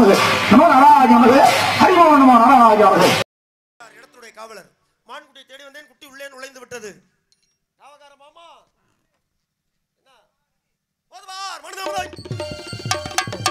நமது நம நாராஜ நமது ஹரிமோ நம நாராஜ அவர்கள் இடத்துடைய காவலர் மான்குட்டியை தேடி வந்தேன் குட்டி உள்ளே நுழைந்து விட்டது காவகார மாமா என்ன போதுமார் மனித முதல்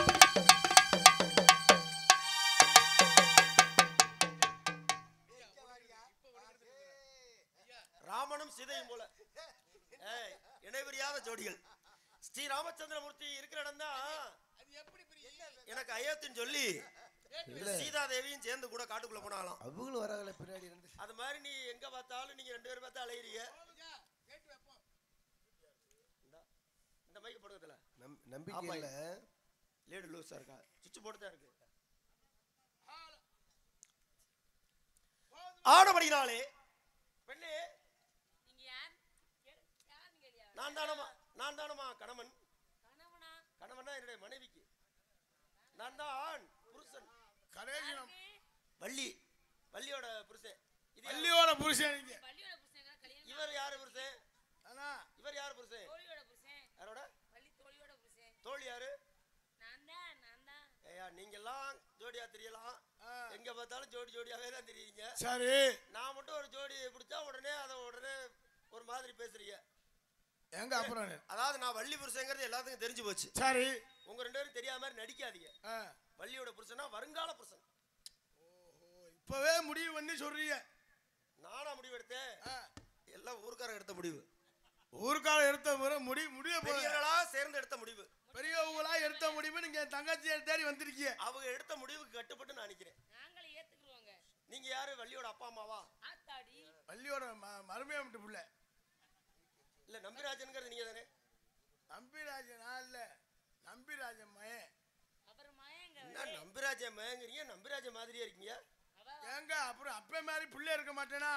ராமனும் சீதையும் போல ஏய், இணைபிரியாத ஜோடிகள் ஸ்ரீ ராமச்சந்திரமூர்த்தி இருக்கிற இடம் தான் எனக்கு அயோத்தின்னு சொல்லி சீதா தேவியும் சேர்ந்து கூட காட்டுக்குள்ள போனாலாம் அவங்களும் வராங்களே பின்னாடி இருந்து அது மாதிரி நீ எங்க பார்த்தாலும் நீங்க ரெண்டு பேரும் பார்த்தா அலையிறீங்க இந்தா, இந்த மைக் போடுறதுல நம் நம்பிக்கை ஆமா. இல்ல லேடு லூஸா இருக்கா சுவிட்ச் போட்டு தான் இருக்கு ஆடபடினாலே பெண்ணே நீங்க யார் யார்- யாருன்னு கேட்டியா? நான் தானமா நான் தானமா கணவன் கணவனா? கணவனா என்னுடைய மனைவிக்கு நான் தான் ஆண் புருஷன் கடைசினம் வள்ளி வள்ளியோட புருஷன் இது யாரு? பள்ளியோட புருஷன் நீங்க வள்ளியோட புருஷன் கல்யாணம் இவர் யாரு புருஷன் ஆனா இவர் யாரு புருஷன் தோழியோட புருஷன் யாரோட வள்ளி தோழியோட புருஷன் தோழி யாரு நான் தான் நான் தான் ஐயா நீங்க எல்லாம் ஜோடியா தெரியலாம் ஆ. எங்க பார்த்தாலும் ஜோடி ஜோடியாவே தான் தெரியுங்க சரி நான் மட்டும் ஒரு ஜோடி பிடிச்சா உடனே அதை உடனே ஒரு மாதிரி பேசுறீங்க எங்க அப்புறம் அதாவது நான் வள்ளி புருஷங்கிறது எல்லாத்துக்கும் தெரிஞ்சு போச்சு சரி உங்க ரெண்டு பேரும் தெரியாத மாதிரி நடிக்காதீங்க ஆ. வள்ளியோட புருஷனா வருங்கால புருஷன் இப்பவே முடிவு பண்ணி சொல்றீங்க நானா முடிவு எடுத்தேன் ஆ. எல்லாம் ஊர்க்காரங்க எடுத்த முடிவு ஊருக்கால எடுத்த முறை முடி முடிய போகுது பெரியவர்களா சேர்ந்து எடுத்த முடிவு பெரியவங்களா எடுத்த முடிவு நீங்க என் தங்கச்சியை தேடி வந்திருக்கீங்க அவங்க எடுத்த முடிவுக்கு கட்டுப்பட்டு நான் நிக்கிறேன் நாங்களே ஏத்துக்குருவாங்க நீங்க யாரு வள்ளியோட அப்பா அம்மாவா ஆத்தாடி பள்ளியோட ம- மருமையை விட்டு புள்ள இல்ல நம்பிராஜனுங்கிறது நீங்க தானே நம்பிராஜன் நான் இல்ல நம்பிராஜன் மயன் அப்புறம் மயங்க என்ன நம்பிராஜ மேங்கிறீங்க நம்பிராஜ மாதிரியே இருக்கீங்க அவ ஏங்க அப்புறம் அப்ப மாதிரி புள்ள இருக்க மாட்டேனா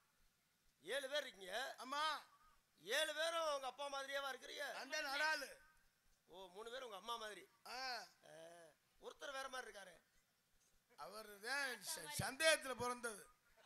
ஏழு பேர் இருக்கீங்க அம்மா ஏழு பேரும் உங்க அப்பா மாதிரியாவா இருக்கிறீங்க அந்த நடாலு ஓ மூணு பேர் உங்க அம்மா மாதிரி ஆ, ஆ, ஒருத்தர் வேற மாதிரி இருக்காரு அவர் தான் ச- சந்தேகத்துல பிறந்தது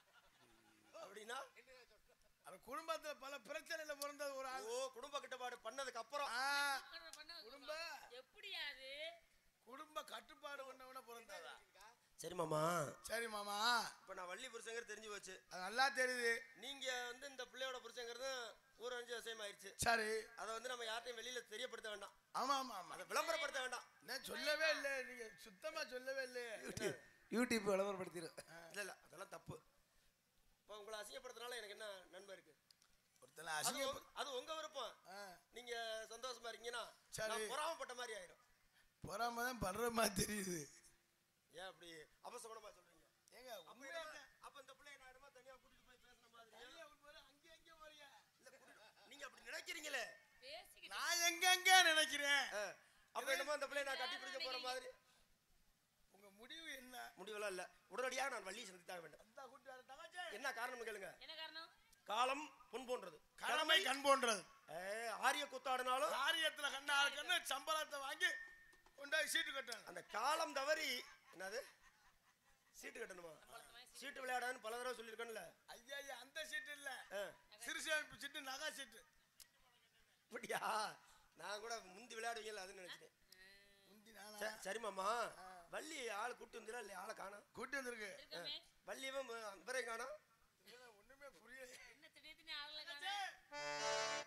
அப்படின்னா அது குடும்பத்துல பல பிரச்சனையில பிறந்தது ஒரு ஆள் ஓ குடும்ப கட்டுப்பாடு பண்ணதுக்கு அப்புறம் ஆ, பண்ண குடும்ப எப்படியா அது குடும்ப கட்டுப்பாடு பண்ணவன பிறந்ததா சரி மாமா சரி மாமா இப்ப நான் வள்ளி புருஷங்கிறது தெரிஞ்சு போச்சு அது நல்லா தெரியுது நீங்க வந்து இந்த பிள்ளையோட புருஷங்கிறது ஊர் அஞ்சு விஷயம் ஆயிடுச்சு சரி அதை வந்து நம்ம யார்ட்டையும் வெளியில தெரியப்படுத்த வேண்டாம் ஆமா ஆமா ஆமா அதை விளம்பரப்படுத்த வேண்டாம் நான் சொல்லவே இல்லை நீங்க சுத்தமா சொல்லவே இல்லையே யூடியூப் விளம்பரப்படுத்திடு இல்ல இல்ல அதெல்லாம் தப்பு இப்போ உங்களை அசிங்கப்படுத்துறதுனால எனக்கு என்ன நன்மை இருக்கு ஒருத்தனை அது அசிங்க உங்க- அது உங்க விருப்பம் ஆ, நீங்க சந்தோஷமா இருக்கீங்கன்னா சரி. நான் பொறாமப்பட்ட மாதிரி ஆயிடும் பொறாம தான் படுற மாதிரி தெரியுது ஏன் அப்படி அபசகுணமா சொல்றீங்க ஏங்க அப்ப உண்மையா என்ன- அப்ப இந்த பிள்ளைய நான் என்னமோ தனியா கூட்டிட்டு போய் பேசுன மாதிரி தனியா விட்டு போற, அங்கே அங்கே போறியா? இல்ல கூட்டிட்டு- நீங்க அப்படி நினைக்கிறீங்களே பேசிக்கிட்டு நான் எங்க எங்க நினைக்கிறேன் ஆ, அப்ப என்னமோ அந்த பிள்ளைய நான் கட்டி பிடிக்க போற மாதிரி உங்க முடிவு என்ன முடிவெல்லாம் இல்ல உடனடியாக நான் வள்ளியை சந்தித்தாக வேண்டும் அந்த கூட்டி வர தங்கச்சி என்ன காரணம் கேளுங்க என்ன காரணம் காலம் பொன் போன்றது கடமை கண் போன்றது ஏ, ஆரிய கூத்தாடினாலும் காரியத்துல கண்ணா இருக்குன்னு சம்பளத்தை வாங்கி கொண்டாய் சீட்டு கட்டணும் அந்த காலம் தவறி என்னது சீட்டு கட்டணுமா சீட்டு விளையாடான்னு பல தடவை சொல்லியிருக்கேன்ல ஐயா ஐயா அந்த சீட்டு இல்ல ஆ, சிறுசேமிப்பு சீட்டு நகை சீட்டு அப்படியா நான் கூட முந்தி விளையாடுவீங்கல்ல அதுன்னு நினைச்சிட்டேன் முந்தி நானா ச- சரி மாமா வள்ளி ஆள் கூட்டு வந்துடா இல்லையா ஆளை காணோம் கூட்டி வந்திருக்கு இருக்கமே வள்ளியவும் இவரை காணோம் ஒண்ணுமே புரியல என்ன திடீர்னு ஆளல காணோம்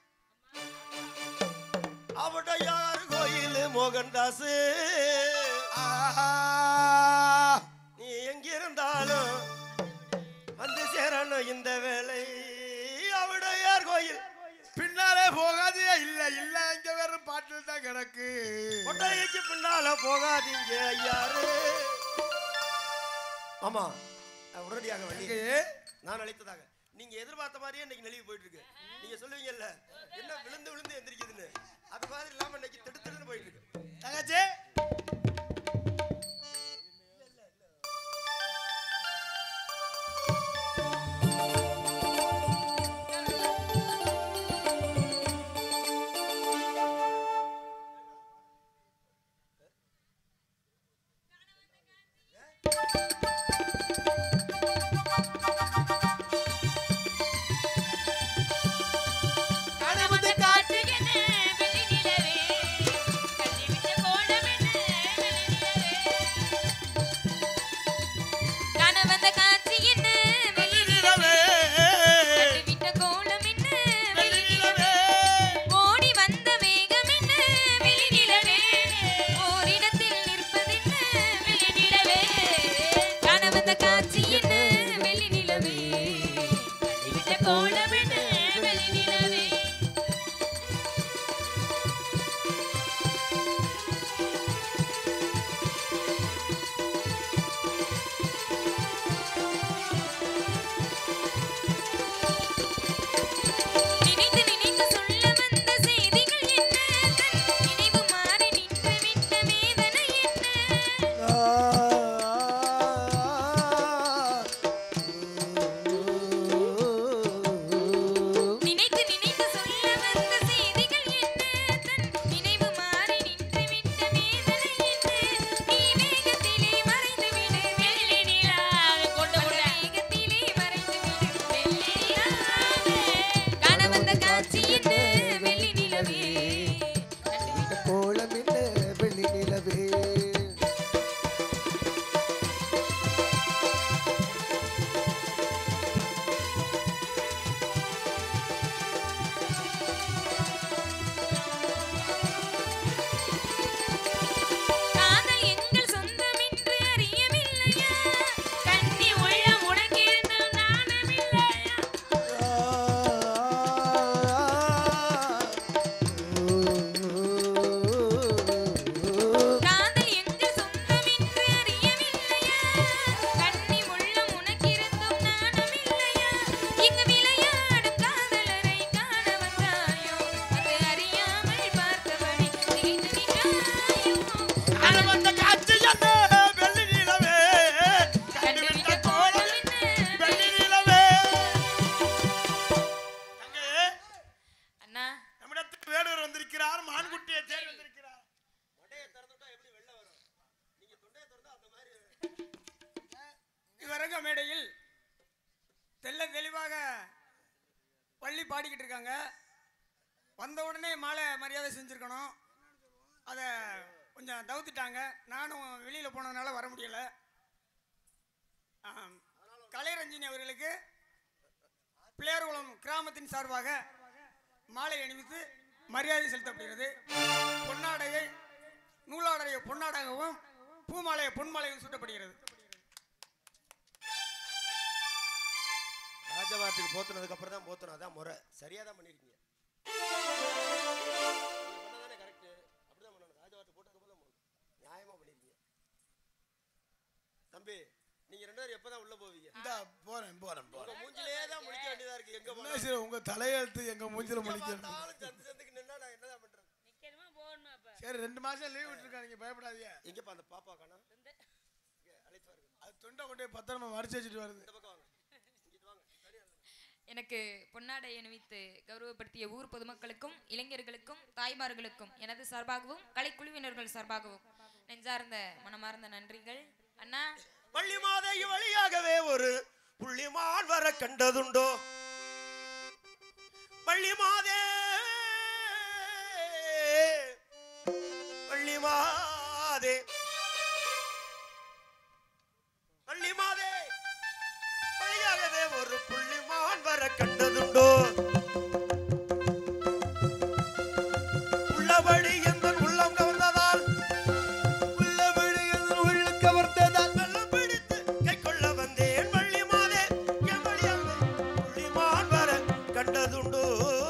அவடையார் கோயில் மோகன்தாஸ் ஆஹா நீ எங்கிருந்தாலும் வந்து சேரணும் இந்த வேலை அவடையார் கோயில் பின்னாலே போகாதே இல்ல இல்ல இங்க வெறும் பாட்டில் தான் கிடக்கு கொட்டைக்கு பின்னால போகாதீங்க ஐயாரு ஆமா அஹ் உடனடியாக வள்ளி எங்கேயே? நான் அழைத்ததாக நீங்க எதிர்பார்த்த மாதிரியே இன்னைக்கு நெளிவு போயிட்டு இருக்கு நீங்க சொல்லுவீங்கல்ல என்ன விழுந்து விழுந்து எந்திரிக்குதுன்னு அது மாதிரி இல்லாம இன்னைக்கு திடு திடுன்னு போயிட்டு இருக்கு தங்கச்சி காட்டுகின வெள்ளி நிலவே கண்ணி விட்ட கோலம் என்ன சரங்க மேடையில் தெள்ள தெளிவாக பள்ளி பாடிக்கிட்டு இருக்காங்க வந்த உடனே மாலை மரியாதை செஞ்சுருக்கணும் அதை கொஞ்சம் தவிர்த்துட்டாங்க நானும் வெளியில் போனதுனால வர முடியல ஆம், கலைரஞ்சினி அவர்களுக்கு பிள்ளையார்குளம் கிராமத்தின் சார்பாக மாலை அணிவித்து மரியாதை செலுத்தப்படுகிறது பொன்னாடையை நூலாடையை பொன்னாடாகவும் பூமாலையை பொன்மாலையும் சூட்டப்படுகிறது ராஜபாட்டுக்கு போத்துனதுக்கு அப்புறம் தான் போத்தணும் அதான் முறை சரியா தான் பண்ணிருக்கீங்க கரெக்ட் அப்படிதான் பண்ணணும் ராஜபாட்டு போட்டதுக்கு அப்புறம் தான் போகணும் நியாயமா பண்ணிருக்கீங்க தம்பி நீங்க ரெண்டு பேரும் எப்பதான் உள்ள போவீங்க இந்த போறேன் போறேன் உங்க போறேன் மூஞ்சிலேயே தான் முடிக்க வேண்டியதா இருக்கு எங்க என்ன போனாலும் சரி உங்க தலையெழுத்து எங்க மூஞ்சில எங்க முடிக்கணும் பார்த்தாலும் சந்து சந்துக்கு நின்னா நான் என்னதான் பண்றது நிக்கணுமா போகணுமா அப்ப சரி ரெண்டு மாசம் லீவ் விட்டுருக்காங்க பயப்படாதீங்க எங்கப்பா அந்த பாப்பா காணா இந்த அழைத்து வாருங்க அது தொண்டை கொண்டே பத்திரமா மறைச்சு வச்சுட்டு வருது இந்த பக்கம் வாங்க இங்கிட்டு வாங்க தனியா இருங்க. எனக்கு பொன்னாடை அணிவித்து கௌரவப்படுத்திய ஊர் பொதுமக்களுக்கும் இளைஞர்களுக்கும் தாய்மார்களுக்கும் எனது சார்பாகவும் கலைக்குழுவினர்கள் சார்பாகவும் நெஞ்சார்ந்த மனமார்ந்த நன்றிகள் அண்ணா பள்ளி மாதை வழியாகவே ஒரு புள்ளிமான் வர கண்டதுண்டோ பள்ளி மாதே பள்ளி மாதே பள்ளி மாதே வழியாகவே ஒரு புள்ளிமான் வர கண்டதுண்டோ உள்ளபடி எந்த உள்ளம் கவர்ந்ததால் உள்ளபடி எந்த உள்ளம் கவர்ந்ததால் வெள்ளம் பிடித்து கை கொள்ள வந்தேன் வள்ளி மாதே என் வழியாக புள்ளிமான் வர கண்டதுண்டோ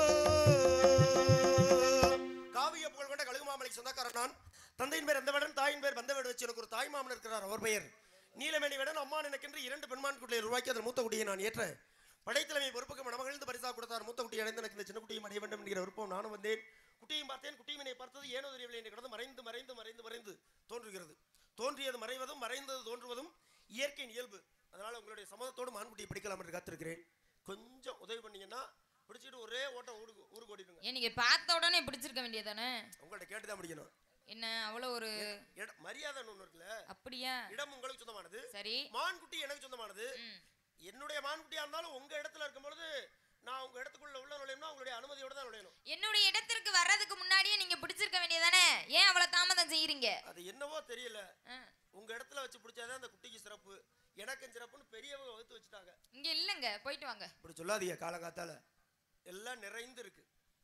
காவிய புகழ் கொண்ட கழுகு மாமலைக்கு சொந்தக்காரன் நான் தந்தையின் பேர் எந்தவடன் தாயின் பேர் வந்தவேடு வச்சு எனக்கு ஒரு தாய் மாமன் இருக்கிறார் அவர் பெயர் நீலமேனி வேடன் அம்மா எனக்கென்று இரண்டு பெண்மான் குட்டியை உருவாக்கி அதன் மூத்த குட்டியை நான் ஏற்ற படைத்தலைமை பொறுப்புக்கு மணமகிழ்ந்து பரிசா கொடுத்தார் மூத்த குட்டி அடைந்து எனக்கு இந்த சின்ன குட்டியும் அடைய வேண்டும் என்கிற விருப்பம் நானும் வந்தேன் குட்டியும் பார்த்தேன் குட்டியும் என்னை பார்த்தது ஏனோ தெரியவில்லை என்று கிடந்து மறைந்து மறைந்து மறைந்து மறைந்து தோன்றுகிறது தோன்றியது மறைவதும் மறைந்தது தோன்றுவதும் இயற்கையின் இயல்பு அதனால உங்களுடைய சம்மதத்தோடு மான்குட்டியை பிடிக்கலாம் என்று காத்திருக்கிறேன் கொஞ்சம் உதவி பண்ணீங்கன்னா பிடிச்சிட்டு ஒரே ஓட்டம் ஊருக்கு ஊருக்கு ஓடிடுங்க ஏன் நீங்க பார்த்த உடனே பிடிச்சிருக்க வேண்டியதானே உங்கள்ட்ட கேட்டு தான் முடிக்கணும் என்ன அவ்வளோ ஒரு இட- மரியாதைன்னு ஒன்று இருக்குல்ல அப்படியா இடம் உங்களுக்கு சொந்தமானது சரி மான்குட்டி எனக்கு சொந்தமானது ம். என்னுடைய மான்குட்டியா இருந்தாலும் உங்க இடத்துல இருக்கும் பொழுது நான் உங்க இடத்துக்குள்ள உள்ள நுழையணும்னா உங்களுடைய அனுமதியோட தான் நுழையணும் என்னுடைய இடத்திற்கு வர்றதுக்கு முன்னாடியே நீங்க பிடிச்சிருக்க வேண்டியதானே ஏன் அவ்வளவு தாமதம் செய்யறீங்க அது என்னவோ தெரியல ஆ, உங்க இடத்துல வச்சு பிடிச்சாதான் அந்த குட்டிக்கு சிறப்பு எனக்கும் சிறப்புன்னு பெரியவங்க வகுத்து வச்சுட்டாங்க இங்க இல்லைங்க போயிட்டு வாங்க இப்படி சொல்லாதீங்க காலங்காத்தால எல்லாம் நிறைந்து இருக்கு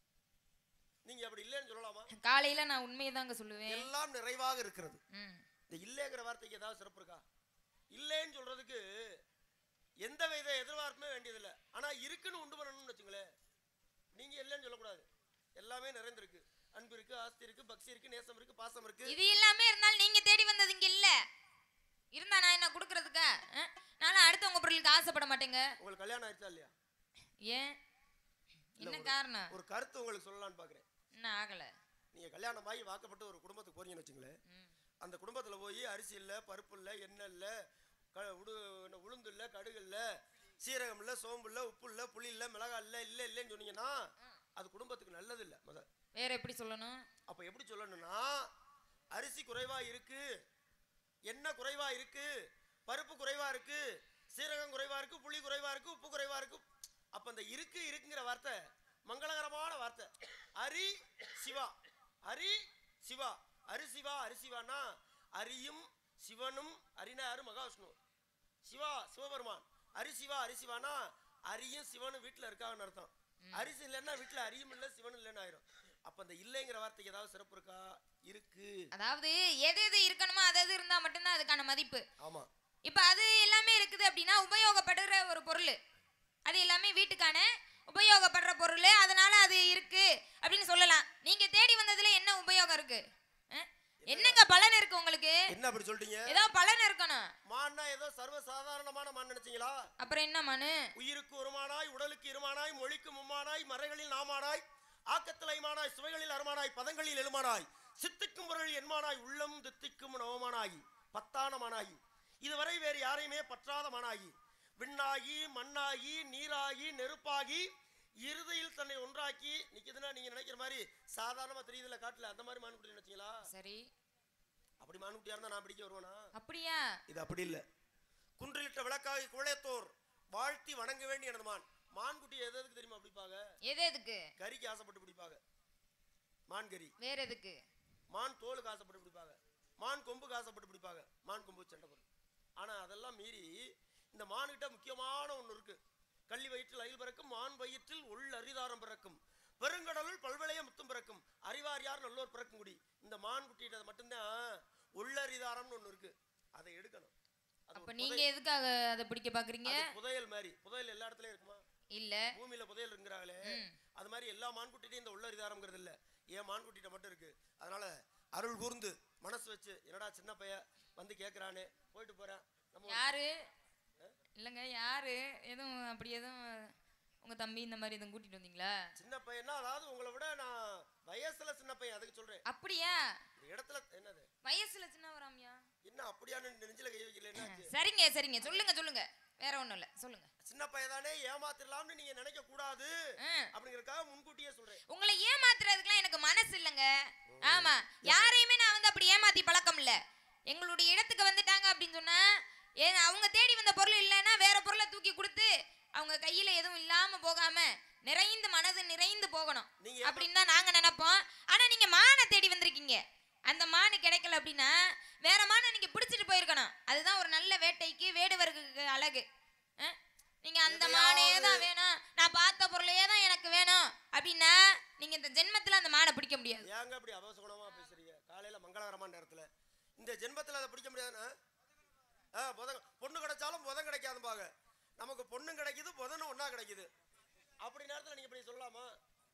நீங்க அப்படி இல்லைன்னு சொல்லலாமா காலையில நான் உண்மையை தாங்க சொல்லுவேன் எல்லாம் நிறைவாக இருக்கிறது ம். இந்த இல்லைங்கிற வார்த்தைக்கு ஏதாவது சிறப்பு இருக்கா இல்லைன்னு சொல்றதுக்கு எந்த வித எதிர்பார்ப்புமே வேண்டியதில்லை ஆனா இருக்குன்னு உண்டு பண்ணணும்னு வச்சுங்களேன் நீங்க இல்லைன்னு சொல்லக்கூடாது எல்லாமே நிறைந்திருக்கு அன்பு இருக்கு ஆஸ்தி இருக்கு பக்தி இருக்கு நேசம் இருக்கு பாசம் இருக்கு இது எல்லாமே இருந்தாலும் நீங்க தேடி வந்தது இங்க இல்ல இருந்தா நான் என்ன கொடுக்கறதுக்கா ஆ? நானும் அடுத்தவங்க பொருளுக்கு ஆசைப்பட மாட்டேங்க உங்களுக்கு கல்யாணம் ஆயிடுச்சா இல்லையா ஏன் என்ன காரணம் ஒரு கருத்து உங்களுக்கு சொல்லலாம்னு பாக்குறேன் என்ன ஆகல நீங்க கல்யாணம் ஆகி வாக்கப்பட்டு ஒரு குடும்பத்துக்கு போறீங்கன்னு வச்சுங்களேன் ம். அந்த குடும்பத்துல போய் அரிசி இல்ல பருப்பு இல்ல எண்ணெய் இல்ல க உடு என்ன உளுந்து இல்ல கடுகு இல்ல சீரகம் இல்ல சோம்பு இல்ல உப்பு இல்ல புளி இல்ல மிளகாய் இல்ல இல்ல இல்லைன்னு சொன்னீங்கன்னா அது குடும்பத்துக்கு நல்லது இல்ல முத வேற எப்படி சொல்லணும் அப்ப எப்படி சொல்லணும்னா அரிசி குறைவா இருக்கு எண்ணெய் குறைவா இருக்கு பருப்பு குறைவா இருக்கு சீரகம் குறைவா இருக்கு புளி குறைவா இருக்கு உப்பு குறைவா இருக்கு அப்ப அந்த இருக்கு இருக்குங்கிற வார்த்தை மங்களகரமான வார்த்தை அரி சிவா அரி சிவா அரி சிவா அரி சிவானா அரியும் சிவனும் அரினாரு மகாவிஷ்ணு சிவா சிவபெருமான் அரி சிவா அரி சிவானா அரியும் சிவனும் வீட்டுல இருக்காங்கன்னு அர்த்தம் அரிசி இல்லைன்னா வீட்டுல அரியும் இல்ல சிவனும் இல்லைன்னு ஆயிரும் அப்ப அந்த இல்லைங்கிற வார்த்தைக்கு ஏதாவது சிறப்பு இருக்கா இருக்கு அதாவது எது எது இருக்கணுமோ அது எது இருந்தா மட்டும்தான் அதுக்கான மதிப்பு ஆமா இப்ப அது எல்லாமே இருக்குது அப்படின்னா உபயோகப்படுற ஒரு பொருள் அது எல்லாமே வீட்டுக்கான உபயோகப்படுற பொருள் அதனால அது இருக்கு அப்படின்னு சொல்லலாம் நீங்க தேடி வந்ததுல என்ன உபயோகம் இருக்கு அஹ்? என்னங்க பலன் இருக்கு உங்களுக்கு என்ன அப்படி சொல்லிட்டீங்க ஏதோ பலன் இருக்கணும் மான்னா ஏதோ சர்வ சாதாரணமான மான் நினைச்சீங்களா அப்புறம் என்ன மனு உயிருக்கு ஒருமானாய் உடலுக்கு இருமானாய் மொழிக்கு மும்மானாய் மறைகளில் நாமானாய் ஆக்கத்தில் ஐமானாய் சுவைகளில் அருமானாய் பதங்களில் எழுமானாய் சித்துக்கும் பொருள் என்மானாய் உள்ளம் தித்திக்கும் நவமானாய் பத்தானமானாய் இதுவரை வேறு யாரையுமே பற்றாத மானாகி விண்ணாகி மண்ணாகி நீராகி நெருப்பாகி இறுதியில் தன்னை ஒன்றாக்கி நிக்குதுன்னா நீங்க நினைக்கிற மாதிரி சாதாரணமா தெரியுதுல காட்டுல அந்த மாதிரி மான்குட்டி நினைச்சீங்களா சரி அப்படி மான்குட்டியா இருந்தா நான் பிடிக்க வருவேனா அப்படியா இது அப்படி இல்ல குன்றில் ஒளியிட்ட விளக்காகி குழையத்தோர் வாழ்த்தி வணங்க வேண்டிய எனது மான் மான்குட்டி எது எதுக்கு தெரியுமா பிடிப்பாங்க எது எதுக்கு கறிக்கு ஆசைப்பட்டு பிடிப்பாங்க மான் கறி வேற எதுக்கு மான் தோலுக்கு ஆசைப்பட்டு பிடிப்பாங்க மான் கொம்புக்கு ஆசைப்பட்டு பிடிப்பாங்க மான் கொம்பு சண்டை பொருள் ஆனா அதெல்லாம் மீறி இந்த மான்கிட்ட முக்கியமான ஒண்ணு இருக்கு கள்ளி வயிற்றில் அயில் பிறக்கும் மான் வயிற்றில் உள் அரிதாரம் பிறக்கும் பெருங்கடலுள் பல்வளைய முத்தும் பிறக்கும் அறிவார் யார் நல்லோர் பிறக்கும் குடி இந்த மான் குட்டிகிட்ட மட்டும்தான் உள்ளரிதாரம்னு ஒண்ணு இருக்கு அதை எடுக்கணும் அது அப்ப ஒரு நீங்க புதை- எதுக்காக அதை பிடிக்க பாக்குறீங்க அது புதையல் மாதிரி புதையல் எல்லா இடத்துலயும் இருக்குமா இல்ல பூமியில புதையல் இருக்கிறாங்களே ம். அது மாதிரி எல்லா மான்குட்டிட்டையும் இந்த உள்ளரிதாரம்ங்கிறது இல்ல ஏன் மான்குட்டிட்ட மட்டும் இருக்கு அதனால அருள் கூர்ந்து மனசு வச்சு என்னடா சின்ன பையன் வந்து கேக்குறானே போயிட்டு போறேன் நம்ம ஒரு- யாரு இல்லங்க யாரு எதுவும் அப்படி எதுவும் உங்க தம்பி இந்த மாதிரி எதுவும் கூட்டிட்டு வந்தீங்களா சின்ன பையனா அதாவது உங்களை விட நான் வயசுல சின்ன பையன் அதுக்கு சொல்றேன் அப்படியா இந்த இடத்துல என்னது வயசுல சின்னவராமியா என்ன அப்படியான்னு நெஞ்சில கை வைக்கல என்னாச்சு சரிங்க சரிங்க சொல்லுங்க சொல்லுங்க வேற ஒண்ணும் இல்ல சொல்லுங்க சின்ன பையன் தானே ஏமாத்திரலாம்னு நீங்க நினைக்க கூடாது ஆ. அப்படிங்கறதுக்காக முன்கூட்டியே சொல்றேன் உங்களை ஏமாத்துறதுக்குலாம் எனக்கு மனசு இல்லைங்க ஆமா யாரையுமே நான் வந்து அப்படி ஏமாத்தி பழக்கம் இல்ல எங்களுடைய இடத்துக்கு வந்துட்டாங்க அப்படின்னு சொன்னா ஏ அவங்க தேடி வந்த பொருள் இல்லைன்னா வேற பொருளை தூக்கி கொடுத்து அவங்க கையில எதுவும் இல்லாம போகாம நிறைந்து மனது நிறைந்து போகணும் நீங்க ஏமா- அப்படின்னு தான் நாங்க நினைப்போம் ஆனா நீங்க மானை தேடி வந்திருக்கீங்க அந்த மானு கிடைக்கல அப்படின்னா வேற மானை நீங்க பிடிச்சிட்டு போயிருக்கணும் அதுதான் ஒரு நல்ல வேட்டைக்கு வேடுவருக்கு அழகு ஆ? நீங்க அந்த மானே தான் வேணும் நான் பார்த்த பொருளையே தான் எனக்கு வேணும் அப்படின்னா நீங்க இந்த ஜென்மத்துல அந்த மானை பிடிக்க முடியாது ஏங்க அப்படி அவசகுணமா பேசுறீங்க காலையில மங்களகரமான நேரத்துல இந்த ஜென்மத்துல அதை பிடிக்க முடியாதுன்னா ஆ புதன் பொண்ணு கிடைச்சாலும் புதன் கிடைக்காதும்பாங்க நமக்கு பொண்ணும் கிடைக்குது புதனும் ஒண்ணா கிடைக்குது அப்படி நேரத்துல நீங்க இப்படி சொல்லலாமா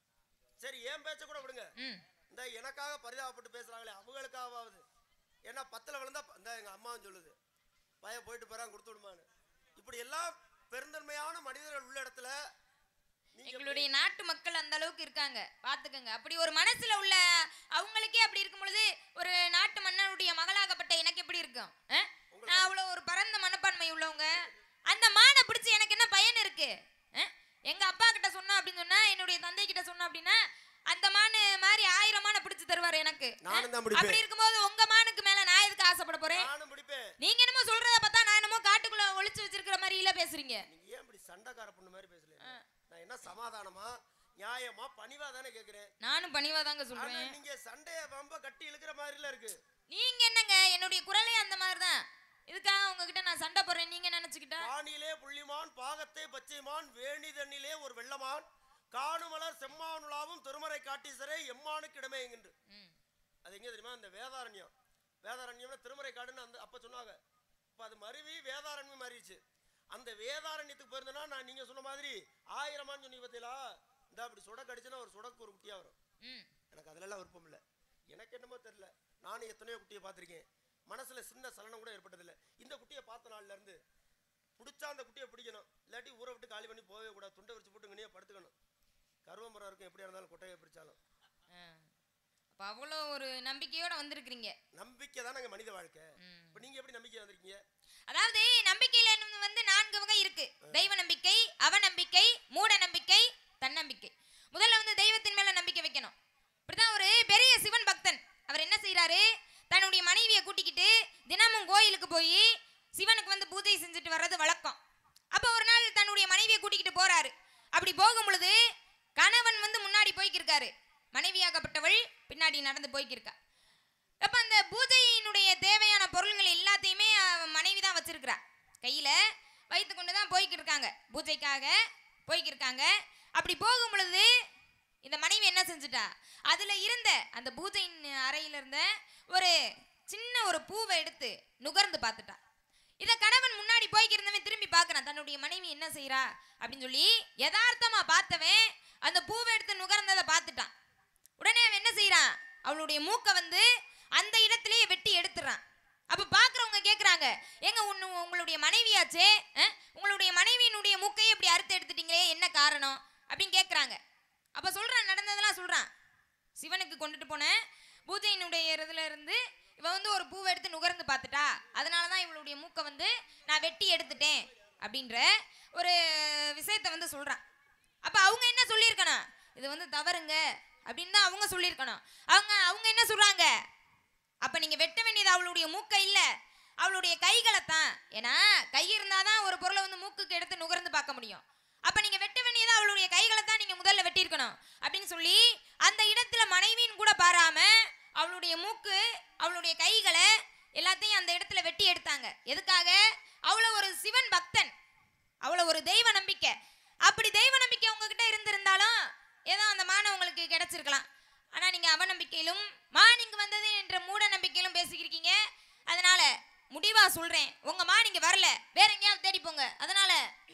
சரி ஏன் பேச்ச கூட விடுங்க ம் இந்த எனக்காக பரிதாபப்பட்டு பேசுறாங்களே அவங்களுக்காவது ஏன்னா பத்துல விழுந்தா ப- இந்த எங்க அம்மாவும் சொல்லுது பையன் போயிட்டு போறான் கொடுத்து விடுமான்னு இப்படி எல்லாம் பெருந்தன்மையான மனிதர்கள் உள்ள இடத்துல நீங்க எங்களுடைய நாட்டு மக்கள் அந்த அளவுக்கு இருக்காங்க பாத்துக்கங்க அப்படி ஒரு மனசுல உள்ள அவங்களுக்கே அப்படி இருக்கும் பொழுது ஒரு நாட்டு மன்னனுடைய மகளாகப்பட்ட எனக்கு எப்படி இருக்கும் ஆ? நான் அவ்வளவு ஒரு பரந்த மனப்பான்மை உள்ளவங்க அந்த மானை பிடிச்சு எனக்கு என்ன பயன் இருக்கு ஆ? எங்க அப்பா கிட்ட சொன்னோம் அப்படின்னு சொன்னா என்னுடைய தந்தை கிட்ட சொன்னோம் அப்படின்னா அந்த மானு மாதிரி ஆயிரம் மானை பிடிச்சு தருவாரு எனக்கு ஆ? நானும் தான் பிடிப்பேன். அப்படி இருக்கும்போது உங்க மானுக்கு மேல நான் எதுக்கு ஆசைப்பட போறேன் நானும் பிடிப்பேன் நீங்க என்னமோ சொல்றத பார்த்தா நான் என்னமோ காட்டுக்குள்ள ஒளிச்சு வச்சிருக்கிற மாதிரி இல்ல பேசுறீங்க நீங்க ஏன் இப்படி சண்டைக்கார பொண்ணு மாதிரி பேசல நான் என்ன சமாதானமா நியாயமா பணிவா தானே கேக்குறேன் நானும் பணிவா தாங்க ஆனா சொல்றேன் நீங்க சண்டைய ரொம்ப கட்டி இழுக்கிற மாதிரில இருக்கு நீங்க என்னங்க என்னுடைய குரலே அந்த மாதிரி தான் இதுக்காக உங்ககிட்ட நான் சண்டை போடுறேன் நீங்க நினைச்சுக்கிட்டா பானியிலே புள்ளிமான் பாகத்தை பச்சைமான் வேணி தண்ணிலே ஒரு வெள்ளமான் காணுமலர் செம்மானுலாவும் திருமறை காட்டீசரே எம்மானுக்கு இடமே என்கின்று ம். அது எங்க தெரியுமா இந்த வேதாரண்யம் வேதாரண்யம்னா திருமறை காடுன்னு அந்த அப்ப சொன்னாங்க இப்ப அது மருவி வேதாரண்யம் மாறிடுச்சு அந்த வேதாரண்யத்துக்கு போயிருந்தேன்னா நான் நீங்க சொன்ன மாதிரி ஆயிரமான்னு சொன்னீங்க பார்த்தீங்களா இந்த அப்படி சுடக்கு அடிச்சுன்னா ஒரு சுடக்கு ஒரு குட்டியா வரும் ம். எனக்கு அதுலலாம் விருப்பம் இல்லை எனக்கு என்னமோ தெரியல நானும் எத்தனையோ குட்டியை பார்த்துருக்கேன் மனசுல சின்ன சலனம் கூட ஏற்பட்டதில்லை இந்த குட்டியை பார்த்த நாள்ல இருந்து பிடிச்சா அந்த குட்டியை பிடிக்கணும் இல்லாட்டி ஊரை விட்டு காலி பண்ணி போகவே கூடாது துண்டை விரிச்சு போட்டு இங்கேயே படுத்துக்கணும் கருவமரம் இருக்கும் எப்படியா இருந்தாலும் கொட்டையை பிடிச்சாலும் ஆ. அப்ப அவ்வளோ ஒரு நம்பிக்கையோட வந்திருக்கிறீங்க நம்பிக்கை தானங்க மனித வாழ்க்கை ம். இப்போ நீங்க எப்படி நம்பிக்கை வந்திருக்கீங்க அதாவது நம்பிக்கையில என்னது வந்து நான்கு வகை இருக்கு தெய்வ நம்பிக்கை அவநம்பிக்கை மூட நம்பிக்கை தன்னம்பிக்கை முதல்ல வந்து தெய்வத்தின் மேல நம்பிக்கை வைக்கணும் இப்படிதான் ஒரு பெரிய சிவன் பக்தன் அவர் என்ன செய்றாரு தன்னுடைய மனைவியை கூட்டிக்கிட்டு தினமும் கோயிலுக்கு போய் சிவனுக்கு வந்து பூஜை செஞ்சுட்டு வர்றது வழக்கம் அப்ப ஒரு நாள் தன்னுடைய மனைவியை கூட்டிக்கிட்டு போறாரு அப்படி போகும் பொழுது கணவன் வந்து முன்னாடி போய்க்கிருக்காரு மனைவியாகப்பட்டவள் பின்னாடி நடந்து போய்க்கிருக்கா அப்ப அந்த பூஜையினுடைய தேவையான பொருள்கள் எல்லாத்தையுமே அவன் மனைவி தான் வச்சிருக்கிறா கையில வைத்து கொண்டு தான் போய்க்கிட்டு இருக்காங்க பூஜைக்காக போய்க்கிட்டு இருக்காங்க அப்படி போகும் பொழுது இந்த மனைவி என்ன செஞ்சுட்டா அதுல இருந்த அந்த பூஜையின் அறையில இருந்த ஒரு சின்ன ஒரு பூவை எடுத்து நுகர்ந்து பார்த்துட்டா இத கணவன் முன்னாடி போய்க்கிருந்தவன் திரும்பி பார்க்கறான் தன்னுடைய மனைவி என்ன செய்றா அப்படின்னு சொல்லி யதார்த்தமா பார்த்தவன் அந்த பூவை எடுத்து நுகர்ந்ததை பார்த்துட்டான் உடனே அவன் என்ன செய்றான் அவளுடைய மூக்கை வந்து அந்த இடத்திலேயே வெட்டி எடுத்துறான் அப்ப பாக்குறவங்க கேக்குறாங்க ஏங்க உன்னு உங்களுடைய மனைவியாச்சே அஹ், உங்களுடைய மனைவியினுடைய மூக்கையே இப்படி அறுத்து எடுத்துட்டீங்களே என்ன காரணம் அப்படின்னு கேக்குறாங்க அப்ப சொல்றான் நடந்ததெல்லாம் சொல்றான் சிவனுக்கு கொண்டுட்டு போன பூஜையினுடைய இதுல இருந்து இவ வந்து ஒரு பூவை எடுத்து நுகர்ந்து பார்த்துட்டா அதனால தான் இவளுடைய மூக்கை வந்து நான் வெட்டி எடுத்துட்டேன் அப்படின்ற ஒரு விஷயத்தை வந்து சொல்றான் அப்ப அவங்க என்ன சொல்லியிருக்கணும் இது வந்து தவறுங்க அப்படின்னு தான் அவங்க சொல்லியிருக்கணும் அவங்க அவங்க என்ன சொல்றாங்க அப்ப நீங்க வெட்ட வேண்டியது அவளுடைய மூக்கை இல்ல அவளுடைய கைகளை தான் ஏன்னா கை இருந்தாதான் ஒரு பொருளை வந்து மூக்குக்கு எடுத்து நுகர்ந்து பார்க்க முடியும் அப்ப நீங்க வெட்ட வேண்டியது அவளுடைய கைகளை தான் நீங்க முதல்ல வெட்டியிருக்கணும் அப்படின்னு சொல்லி அந்த இடத்துல மனைவின்னு கூட பாராம அவளுடைய மூக்கு அவளுடைய கைகளை எல்லாத்தையும் அந்த இடத்துல வெட்டி எடுத்தாங்க எதுக்காக அவ்வளோ ஒரு சிவன் பக்தன் அவ்வளோ ஒரு தெய்வ நம்பிக்கை அப்படி தெய்வ நம்பிக்கை உங்ககிட்ட இருந்திருந்தாலும் ஏதோ அந்த மான உங்களுக்கு கிடைச்சிருக்கலாம் ஆனா நீங்க அவநம்பிக்கையிலும் மான் இங்க வந்தது என்ற மூட நம்பிக்கையிலும் பேசிக்கிறீங்க அதனால முடிவா சொல்றேன் உங்க மான் இங்க வரல வேற எங்கேயாவது தேடி போங்க அதனால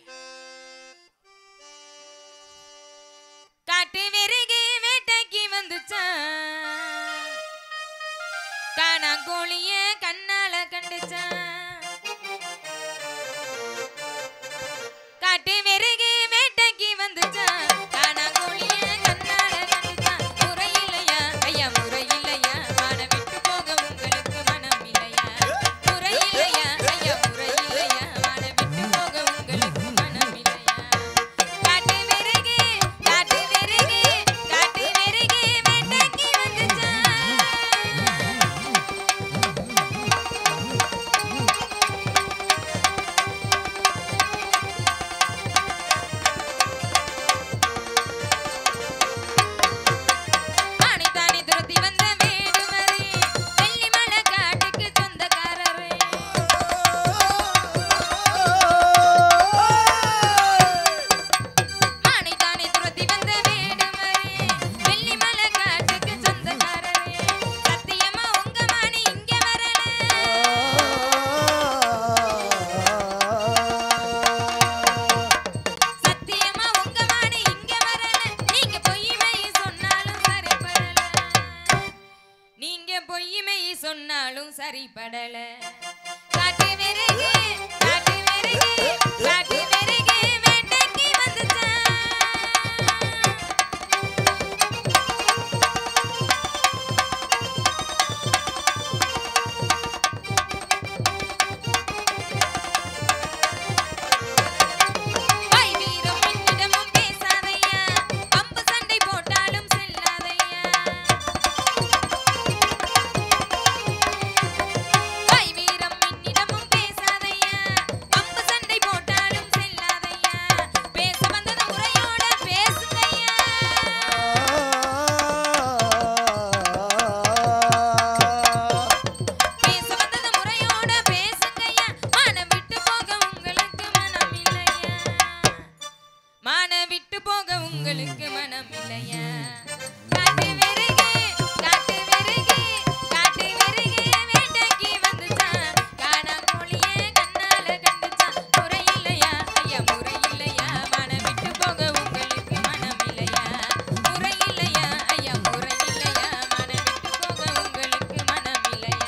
காட்டு வெறுகு வேட்டைக்கு வந்துச்சான் காணா கோழிய கண்ணால கண்டுச்சான் காட்டு வெறுகு வேட்டைக்கு வந்துச்சான் காணா கோழிய கண்ணால கண்டுச்சான் முறையில்லையா ஐயா முறையில்லையா மான விட்டு போக உங்களுக்கு மனம் இல்லையா முறையில்லையா ஐயா முறையில்லையா மான விட்டு போக உங்களுக்கு மனம் இல்லையா காட்டு வெறுகு காட்டு வெறுகு காட்டு வெறுகு வேட்டைக்கு வந்துச்சான் ஆனைத்தானே துரத்தி வந்த வேடுவரே, வெள்ளிமலை காட்டுக்கு சொந்தக்காரரே. ஆனைத்தானே துரத்தி வந்த வேடுவரே, வெள்ளிமலை காட்டுக்கு சொந்தக்காரரே. சத்தியமா உங்க மானி இங்க வரல சத்தியமா உங்க மாடு இங்க வரல நீங்க பொய்மை சொன்னாலும் சரிபடல நீங்க பொய்மை சொன்னாலும் சரிபடல காட்டு விறகு காட்டு விறகு காட்டு விறகு வேட்டைக்கு வந்துச்சான் வாய் வீரம் என்னிடமும் பேசாதையா பம்பு சண்டை போட்டாலும் செல்லாதையா வாய் வீரம் என்னிடமும் பேசாதையா பம்பு சண்டை போட்டாலும் செல்லாதையா பேச வந்தது முறையோட பேசுங்கய்யா பேச வந்தது முறையோட பேசுங்கய்யா மனம் விட்டு போக உங்களுக்கு மனம் இல்லையா மான விட்டு போக உங்களுக்கு மனம் இல்லையா காட்டு விறகு காட்டு விறகு காட்டு விறகு வேட்டைக்கு வந்துச்சான் காணா கோழியே கண்ணால கண்டுச்சான் முறை இல்லையா ஐயா முறை இல்லையா மான விட்டு போக உங்களுக்கு மனம் இல்லையா முறை இல்லையா ஐயா முறை இல்லையா மான விட்டு போக உங்களுக்கு மனம் இல்லையா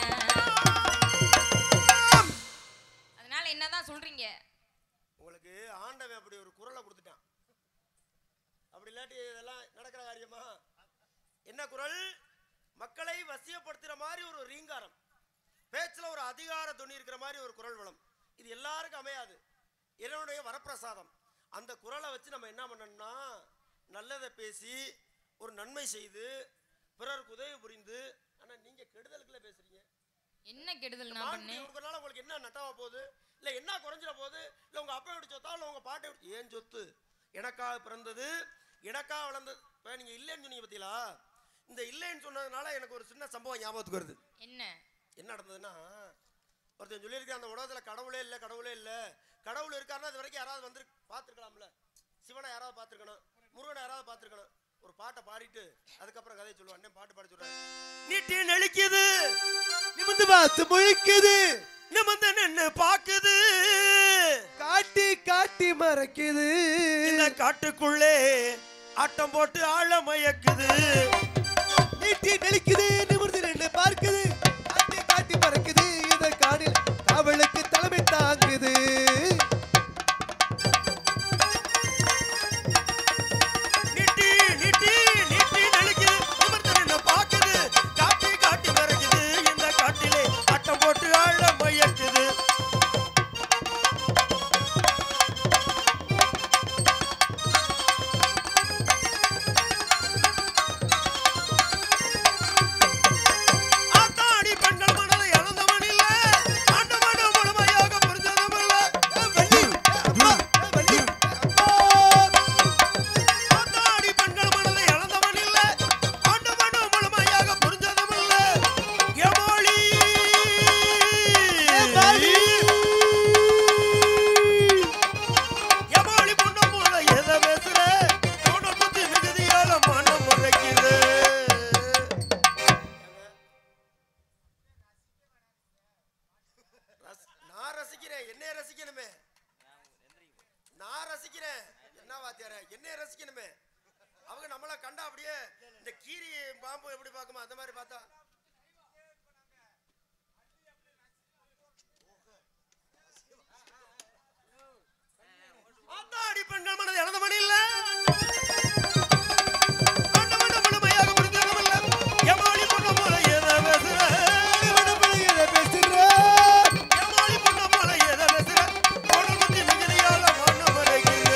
அதனால என்னதான் சொல்றீங்க உங்களுக்கு ஆண்டவன் அப்படி ஒரு குரலை கொடுத்துட்டான் அப்படி இல்லாட்டி இதெல்லாம் நடக்கிற காரியமா என்ன குரல் மக்களை வசியப்படுத்துற மாதிரி ஒரு ரீங்காரம் பேச்சுல ஒரு அதிகார துணி இருக்கிற மாதிரி ஒரு குரல் வளம் இது எல்லாருக்கும் அமையாது இறைவனுடைய வரப்பிரசாதம் அந்த குரலை வச்சு நம்ம என்ன பண்ணணும்னா நல்லதை பேசி ஒரு நன்மை செய்து பிறருக்கு உதவி புரிந்து ஆனா நீங்க கெடுதலுக்குள்ள பேசுறீங்க என்ன கெடுதல் நான் மாண்புமிகு பண்ணேன் உங்களால உங்களுக்கு என்ன நட்டமா போகுது இல்ல என்ன குறைஞ்சிட போகுது இல்ல உங்க அப்பா எப்படி சொத்தா இல்ல உங்க பாட்டை எப்படி- ஏன் சொத்து எனக்காக பிறந்தது எனக்காக வளர்ந்தது இப்ப நீங்க இல்லைன்னு சொன்னீங்க பாத்தீங்களா இந்த இல்லைன்னு சொன்னதுனால எனக்கு ஒரு சின்ன சம்பவம் ஞாபகத்துக்கு வருது என்ன என்ன நடந்ததுன்னா ஒருத்தன் சொல்லியிருக்கேன் அந்த உலகத்துல கடவுளே இல்லை கடவுளே இல்லை கடவுள் இருக்காருன்னா அது வரைக்கும் யாராவது வந்து பார்த்துருக்கலாம்ல சிவனை யாராவது பார்த்துருக்கணும் முருகனை யாராவது பார்த்துருக்கணும் ஒரு பாட்டை பாடிட்டு அதுக்கப்புறம் கதையை சொல்லுவான் அண்ணன் பாட்டு பாடி சொல்றாரு நீட்டி நெளிக்குது நிமிந்து பார்த்து முழிக்குது நிமிந்து நின்னு பாக்குது காட்டி காட்டி மறைக்குது இந்த காட்டுக்குள்ளே ஆட்டம் போட்டு ஆழ மயக்குது நீட்டி நெளிக்குது நிமிர்ந்து நின்று பார்க்குது காட்டி காட்டி மறைக்குது இந்த காடில் காவலுக்கு தலைமை தாங்குது நீட்டி நீட்டி நீட்டி நெளிக்குது நிமிர்ந்து நின்னு பாக்குது காட்டி காட்டி மறைக்குது இந்த காட்டிலே ஆட்டம் போட்டு ஆழ மயக்குது ஆத்தா ரசிக்கிறேன் என்னைய ரசிக்கணுமே நான் ரசிக்கிறேன் என்ன வாத்தியார என்னைய ரசிக்கணுமே அவங்க நம்மள கண்டா அப்படியே இந்த கீரி பாம்பு எப்படி பார்க்குமோ அந்த மாதிரி பார்த்தா ஆத்தாடி பெண்கள் மனது இழந்த மணி இல்ல ஆண்டவன் முழுமையாக புரிந்தவனல்ல. எமாளி பொண்ணு போல ஏதோ பேசுற. எமாளி பொண்ணு போல ஏதோ பேசுற. உனக்கு மிகுதியால மண்ணு மறைக்கிற.